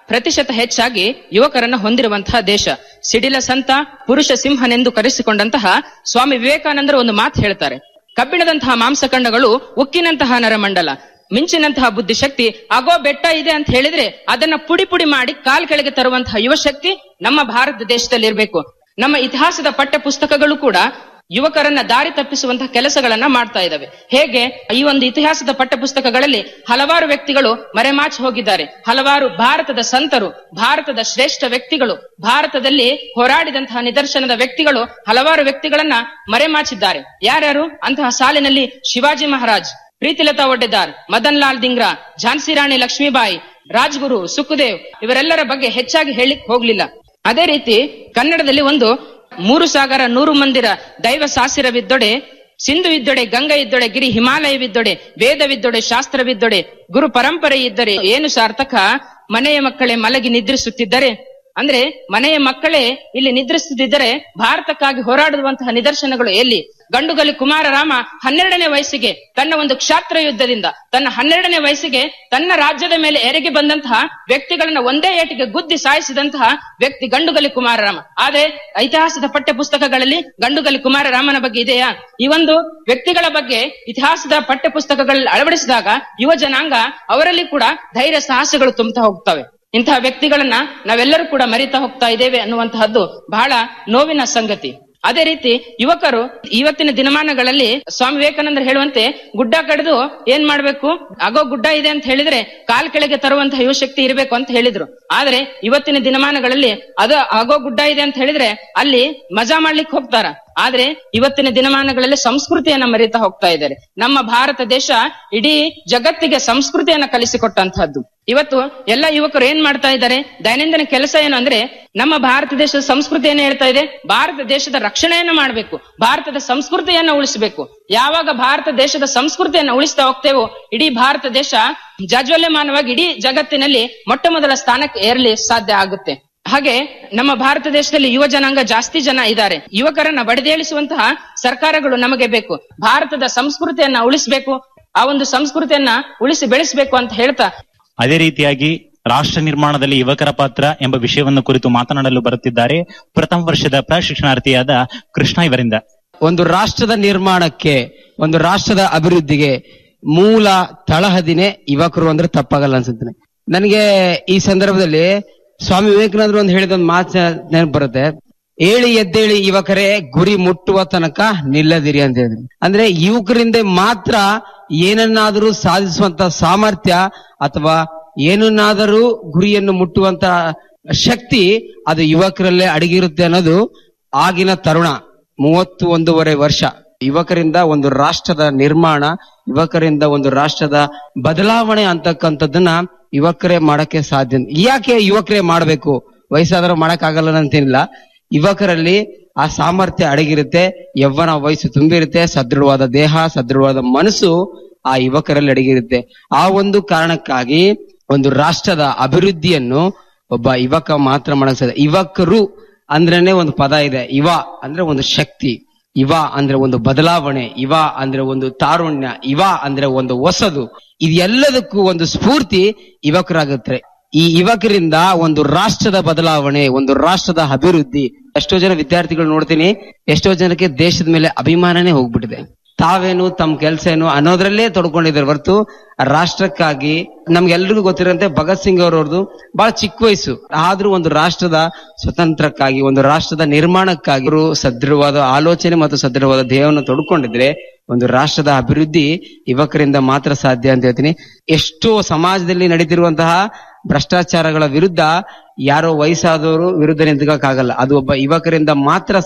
ಪ್ರತಿಶತ ಹೆಚ್ಚಾಗಿ ಯುವಕರನ್ನ ಹೊಂದಿರುವಂತಹ ದೇಶ ಸಿಡಿಲ ಸಂತ ಪುರುಷ ಸಿಂಹನೆಂದು ಕರೆಸಿಕೊಂಡಂತಹ ಸ್ವಾಮಿ ವಿವೇಕಾನಂದರು ಒಂದು ಮಾತು ಹೇಳ್ತಾರೆ ಕಬ್ಬಿಣದಂತಹ ಮಾಂಸಖಂಡಗಳು ಉಕ್ಕಿನಂತಹ ನರಮಂಡಲ ಮಿಂಚಿನಂತಹ ಬುದ್ಧಿಶಕ್ತಿ ಆಗೋ ಬೆಟ್ಟ ಇದೆ ಅಂತ ಹೇಳಿದ್ರೆ ಅದನ್ನ ಪುಡಿ ಪುಡಿ ಮಾಡಿ ಕಾಲ್ ಕೆಳಗೆ ತರುವಂತಹ ಯುವ ಶಕ್ತಿ ನಮ್ಮ ಭಾರತ ದೇಶದಲ್ಲಿ ಇರಬೇಕು ನಮ್ಮ ಇತಿಹಾಸದ ಪಠ್ಯ ಪುಸ್ತಕಗಳು ಕೂಡ ಯುವಕರನ್ನ ದಾರಿ ತಪ್ಪಿಸುವಂತಹ ಕೆಲಸಗಳನ್ನ ಮಾಡ್ತಾ ಇದ್ದಾವೆ ಹೇಗೆ ಈ ಒಂದು ಇತಿಹಾಸದ ಪಠ್ಯ ಪುಸ್ತಕಗಳಲ್ಲಿ ಹಲವಾರು ವ್ಯಕ್ತಿಗಳು ಮರೆಮಾಚಿ ಹೋಗಿದ್ದಾರೆ ಹಲವಾರು ಭಾರತದ ಸಂತರು ಭಾರತದ ಶ್ರೇಷ್ಠ ವ್ಯಕ್ತಿಗಳು ಭಾರತದಲ್ಲಿ ಹೋರಾಡಿದಂತಹ ನಿದರ್ಶನದ ವ್ಯಕ್ತಿಗಳು ಹಲವಾರು ವ್ಯಕ್ತಿಗಳನ್ನ ಮರೆಮಾಚಿದ್ದಾರೆ ಯಾರ್ಯಾರು ಅಂತಹ ಸಾಲಿನಲ್ಲಿ ಶಿವಾಜಿ ಮಹಾರಾಜ್ ಪ್ರೀತಿಲತಾ ಒಡ್ಡೆದಾರ್ ಮದನ್ ಲಾಲ್ ದಿಂಗ್ರಾ ಝಾನ್ಸಿ ರಾಣಿ ಲಕ್ಷ್ಮೀಬಾಯಿ ರಾಜ್ಗುರು ಸುಖದೇವ್ ಇವರೆಲ್ಲರ ಬಗ್ಗೆ ಹೆಚ್ಚಾಗಿ ಹೇಳಿಕ್ ಹೋಗ್ಲಿಲ್ಲ ಅದೇ ರೀತಿ ಕನ್ನಡದಲ್ಲಿ ಒಂದು ಮೂರು ಸಾಗರ ನೂರು ಮಂದಿರ ದೈವ ಸಾಸಿರವಿದ್ದೊಡೆ ಸಿಂಧುವಿದ್ದೊಡೆ ಗಂಗಾ ಇದ್ದೊಡೆ ಗಿರಿ ಹಿಮಾಲಯವಿದ್ದೊಡೆ ವೇದವಿದ್ದೊಡೆ ಶಾಸ್ತ್ರವಿದ್ದೊಡೆ ಗುರು ಪರಂಪರೆ ಇದ್ದರೆ ಏನು ಸಾರ್ಥಕ ಮನೆಯ ಮಕ್ಕಳೇ ಮಲಗಿ ನಿದ್ರಿಸುತ್ತಿದ್ದರೆ ಅಂದ್ರೆ ಮನೆಯ ಮಕ್ಕಳೇ ಇಲ್ಲಿ ನಿದ್ರಿಸುತ್ತಿದ್ದರೆ ಭಾರತಕ್ಕಾಗಿ ಹೋರಾಡುವಂತಹ ನಿದರ್ಶನಗಳು ಎಲ್ಲಿ ಗಂಡುಗಲಿ ಕುಮಾರರಾಮ ಹನ್ನೆರಡನೇ ವಯಸ್ಸಿಗೆ ತನ್ನ ಒಂದು ಕ್ಷಾತ್ರ ಯುದ್ಧದಿಂದ ತನ್ನ ಹನ್ನೆರಡನೇ ವಯಸ್ಸಿಗೆ ತನ್ನ ರಾಜ್ಯದ ಮೇಲೆ ಎರಗಿ ಬಂದಂತಹ ವ್ಯಕ್ತಿಗಳನ್ನ ಒಂದೇ ಏಟಿಗೆ ಗುದ್ದಿ ಸಾಯಿಸಿದಂತಹ ವ್ಯಕ್ತಿ ಗಂಡುಗಲಿ ಕುಮಾರರಾಮ ಆದ್ರೆ ಇತಿಹಾಸದ ಪಠ್ಯ ಪುಸ್ತಕಗಳಲ್ಲಿ ಗಂಡುಗಲಿ ಕುಮಾರರಾಮನ ಬಗ್ಗೆ ಇದೆಯಾ ಈ ಒಂದು ವ್ಯಕ್ತಿಗಳ ಬಗ್ಗೆ ಇತಿಹಾಸದ ಪಠ್ಯ ಪುಸ್ತಕಗಳಲ್ಲಿ ಅಳವಡಿಸಿದಾಗ ಯುವ ಜನಾಂಗ ಅವರಲ್ಲಿ ಕೂಡ ಧೈರ್ಯ ಸಾಹಸಗಳು ತುಂಬುತ್ತಾ ಹೋಗ್ತವೆ ಇಂತಹ ವ್ಯಕ್ತಿಗಳನ್ನ ನಾವೆಲ್ಲರೂ ಕೂಡ ಮರಿತಾ ಹೋಗ್ತಾ ಇದ್ದೇವೆ ಅನ್ನುವಂತಹದ್ದು ಬಹಳ ನೋವಿನ ಸಂಗತಿ ಅದೇ ರೀತಿ ಯುವಕರು ಇವತ್ತಿನ ದಿನಮಾನಗಳಲ್ಲಿ ಸ್ವಾಮಿ ವಿವೇಕಾನಂದರು ಹೇಳುವಂತೆ ಗುಡ್ಡ ಕಡಿದು ಏನ್ ಮಾಡ್ಬೇಕು ಆಗೋ ಗುಡ್ಡ ಇದೆ ಅಂತ ಹೇಳಿದ್ರೆ ಕಾಲ್ ಕೆಳಗೆ ತರುವಂತಹ ಯುವಶಕ್ತಿ ಇರಬೇಕು ಅಂತ ಹೇಳಿದ್ರು ಆದ್ರೆ ಇವತ್ತಿನ ದಿನಮಾನಗಳಲ್ಲಿ ಅದು ಆಗೋ ಗುಡ್ಡ ಇದೆ ಅಂತ ಹೇಳಿದ್ರೆ ಅಲ್ಲಿ ಮಜಾ ಮಾಡ್ಲಿಕ್ಕೆ ಹೋಗ್ತಾರ ಆದ್ರೆ ಇವತ್ತಿನ ದಿನಮಾನಗಳಲ್ಲಿ ಸಂಸ್ಕೃತಿಯನ್ನ ಮರಿತಾ ಹೋಗ್ತಾ ಇದ್ದಾರೆ ನಮ್ಮ ಭಾರತ ದೇಶ ಇಡೀ ಜಗತ್ತಿಗೆ ಸಂಸ್ಕೃತಿಯನ್ನ ಕಲಿಸಿಕೊಟ್ಟಂತಹದ್ದು ಇವತ್ತು ಎಲ್ಲ ಯುವಕರು ಏನ್ ಮಾಡ್ತಾ ಇದ್ದಾರೆ ದೈನಂದಿನ ಕೆಲಸ ಏನು ಅಂದ್ರೆ ನಮ್ಮ ಭಾರತ ದೇಶದ ಸಂಸ್ಕೃತಿ ಏನ್ ಹೇಳ್ತಾ ಇದೆ ಭಾರತ ದೇಶದ ರಕ್ಷಣೆಯನ್ನ ಮಾಡಬೇಕು ಭಾರತದ ಸಂಸ್ಕೃತಿಯನ್ನ ಉಳಿಸಬೇಕು ಯಾವಾಗ ಭಾರತ ದೇಶದ ಸಂಸ್ಕೃತಿಯನ್ನ ಉಳಿಸ್ತಾ ಹೋಗ್ತೇವೋ ಇಡೀ ಭಾರತ ದೇಶ ಜಾಜ್ವಲ್ಯಮಾನವಾಗಿ ಇಡೀ ಜಗತ್ತಿನಲ್ಲಿ ಮೊಟ್ಟ ಮೊದಲ ಸ್ಥಾನಕ್ಕೆ ಏರಲಿ ಸಾಧ್ಯ ಆಗುತ್ತೆ ಹಾಗೆ ನಮ್ಮ ಭಾರತ ದೇಶದಲ್ಲಿ ಯುವ ಜನಾಂಗ ಜಾಸ್ತಿ ಜನ ಇದ್ದಾರೆ ಯುವಕರನ್ನ ಬಡಿದೇಳಿಸುವಂತಹ ಸರ್ಕಾರಗಳು ನಮಗೆ ಬೇಕು ಭಾರತದ ಸಂಸ್ಕೃತಿಯನ್ನ ಉಳಿಸಬೇಕು ಆ ಒಂದು ಸಂಸ್ಕೃತಿಯನ್ನ ಉಳಿಸಿ ಬೆಳೆಸಬೇಕು ಅಂತ ಹೇಳ್ತಾ ಅದೇ ರೀತಿಯಾಗಿ ರಾಷ್ಟ್ರ ನಿರ್ಮಾಣದಲ್ಲಿ ಯುವಕರ ಪಾತ್ರ ಎಂಬ ವಿಷಯವನ್ನು ಕುರಿತು ಮಾತನಾಡಲು ಬರುತ್ತಿದ್ದಾರೆ ಪ್ರಥಮ ವರ್ಷದ ಪ್ರಶಿಕ್ಷಣಾರ್ಥಿಯಾದ ಕೃಷ್ಣ ಇವರಿಂದ ಒಂದು ರಾಷ್ಟ್ರದ ನಿರ್ಮಾಣಕ್ಕೆ ಒಂದು ರಾಷ್ಟ್ರದ ಅಭಿವೃದ್ಧಿಗೆ ಮೂಲ ತಳಹದಿನೇ ಯುವಕರು ಅಂದ್ರೆ ತಪ್ಪಾಗಲ್ಲ ಅನ್ಸುತ್ತೆ ನನಗೆ ಈ ಸಂದರ್ಭದಲ್ಲಿ ಸ್ವಾಮಿ ವಿವೇಕಾನಂದರು ಒಂದು ಹೇಳಿದ ಒಂದು ಮಾತು ನೆನಪು ಬರುತ್ತೆ ಏಳಿ ಎದ್ದೇಳಿ ಯುವಕರೇ ಗುರಿ ಮುಟ್ಟುವ ತನಕ ನಿಲ್ಲದಿರಿ ಅಂತ ಹೇಳಿದ್ರು ಅಂದ್ರೆ ಯುವಕರಿಂದ ಮಾತ್ರ ಏನನ್ನಾದರೂ ಸಾಧಿಸುವಂತ ಸಾಮರ್ಥ್ಯ ಅಥವಾ ಏನನ್ನಾದರೂ ಗುರಿಯನ್ನು ಮುಟ್ಟುವಂತ ಶಕ್ತಿ ಅದು ಯುವಕರಲ್ಲೇ ಅಡಗಿರುತ್ತೆ ಅನ್ನೋದು ಆಗಿನ ತರುಣ ಮೂವತ್ತು ಒಂದೂವರೆ ವರ್ಷ ಯುವಕರಿಂದ ಒಂದು ರಾಷ್ಟ್ರದ ನಿರ್ಮಾಣ ಯುವಕರಿಂದ ಒಂದು ರಾಷ್ಟ್ರದ ಬದಲಾವಣೆ ಅಂತಕ್ಕಂಥದ್ದನ್ನ ಯುವಕರೇ ಮಾಡಕ್ಕೆ ಸಾಧ್ಯ ಯಾಕೆ ಯುವಕರೇ ಮಾಡಬೇಕು ವಯಸ್ಸಾದರೂ ಮಾಡಕ್ಕಾಗಲ್ಲ ಅಂತೇನಿಲ್ಲ ಯುವಕರಲ್ಲಿ ಆ ಸಾಮರ್ಥ್ಯ ಅಡಗಿರುತ್ತೆ ಯವ್ವನ ವಯಸ್ಸು ತುಂಬಿರುತ್ತೆ ಸದೃಢವಾದ ದೇಹ ಸದೃಢವಾದ ಮನಸ್ಸು ಆ ಯುವಕರಲ್ಲಿ ಅಡಗಿರುತ್ತೆ ಆ ಒಂದು ಕಾರಣಕ್ಕಾಗಿ ಒಂದು ರಾಷ್ಟ್ರದ ಅಭಿವೃದ್ಧಿಯನ್ನು ಒಬ್ಬ ಯುವಕ ಮಾತ್ರ ಮಾಡಕ್ ಸಾಧ್ಯ ಯುವಕರು ಅಂದ್ರೇನೆ ಒಂದು ಪದ ಇದೆ ಯುವ ಅಂದ್ರೆ ಒಂದು ಶಕ್ತಿ ಯುವ ಅಂದ್ರೆ ಒಂದು ಬದಲಾವಣೆ ಯುವ ಅಂದ್ರೆ ಒಂದು ತಾರುಣ್ಯ ಯುವ ಅಂದ್ರೆ ಒಂದು ಹೊಸದು ಇದೆಲ್ಲದಕ್ಕೂ ಒಂದು ಸ್ಫೂರ್ತಿ ಯುವಕರಾಗುತ್ತೆ ಈ ಯುವಕರಿಂದ ಒಂದು ರಾಷ್ಟ್ರದ ಬದಲಾವಣೆ ಒಂದು ರಾಷ್ಟ್ರದ ಅಭಿವೃದ್ಧಿ ಎಷ್ಟೋ ಜನ ವಿದ್ಯಾರ್ಥಿಗಳು ನೋಡ್ತೀನಿ ಎಷ್ಟೋ ಜನಕ್ಕೆ ದೇಶದ ಮೇಲೆ ಅಭಿಮಾನನೇ ಹೋಗ್ಬಿಟ್ಟಿದೆ ತಾವೇನು ತಮ್ಮ ಕೆಲಸ ಏನು ಅನ್ನೋದ್ರಲ್ಲೇ ತೊಡ್ಕೊಂಡಿದ್ದಾರೆ ಹೊರತು ರಾಷ್ಟ್ರಕ್ಕಾಗಿ ನಮ್ಗೆಲ್ರಿಗೂ ಗೊತ್ತಿರೋಂತೆ ಭಗತ್ ಸಿಂಗ್ ಅವರವ್ರದ್ದು ಬಹಳ ಚಿಕ್ಕ ವಯಸ್ಸು ಆದ್ರೂ ಒಂದು ರಾಷ್ಟ್ರದ ಸ್ವತಂತ್ರಕ್ಕಾಗಿ ಒಂದು ರಾಷ್ಟ್ರದ ನಿರ್ಮಾಣಕ್ಕಾಗಿ ಅವರು ಸದೃಢವಾದ ಆಲೋಚನೆ ಮತ್ತು ಸದೃಢವಾದ ದೇಹವನ್ನು ತೊಡ್ಕೊಂಡಿದ್ರೆ ಒಂದು ರಾಷ್ಟ್ರದ ಅಭಿವೃದ್ಧಿ ಯುವಕರಿಂದ ಮಾತ್ರ ಸಾಧ್ಯ ಅಂತ ಹೇಳ್ತೀನಿ ಎಷ್ಟೋ ಸಮಾಜದಲ್ಲಿ ನಡೀತಿರುವಂತಹ ಭ್ರಷ್ಟಾಚಾರಗಳ ವಿರುದ್ಧ ಯಾರೋ ವಯಸ್ಸಾದವರು ವಿರುದ್ಧ ನಿಂತ್ಕೋಕ್ಕಾಗಲ್ಲ ಅದು ಒಬ್ಬ ಯುವಕರಿಂದ ಮಾತ್ರ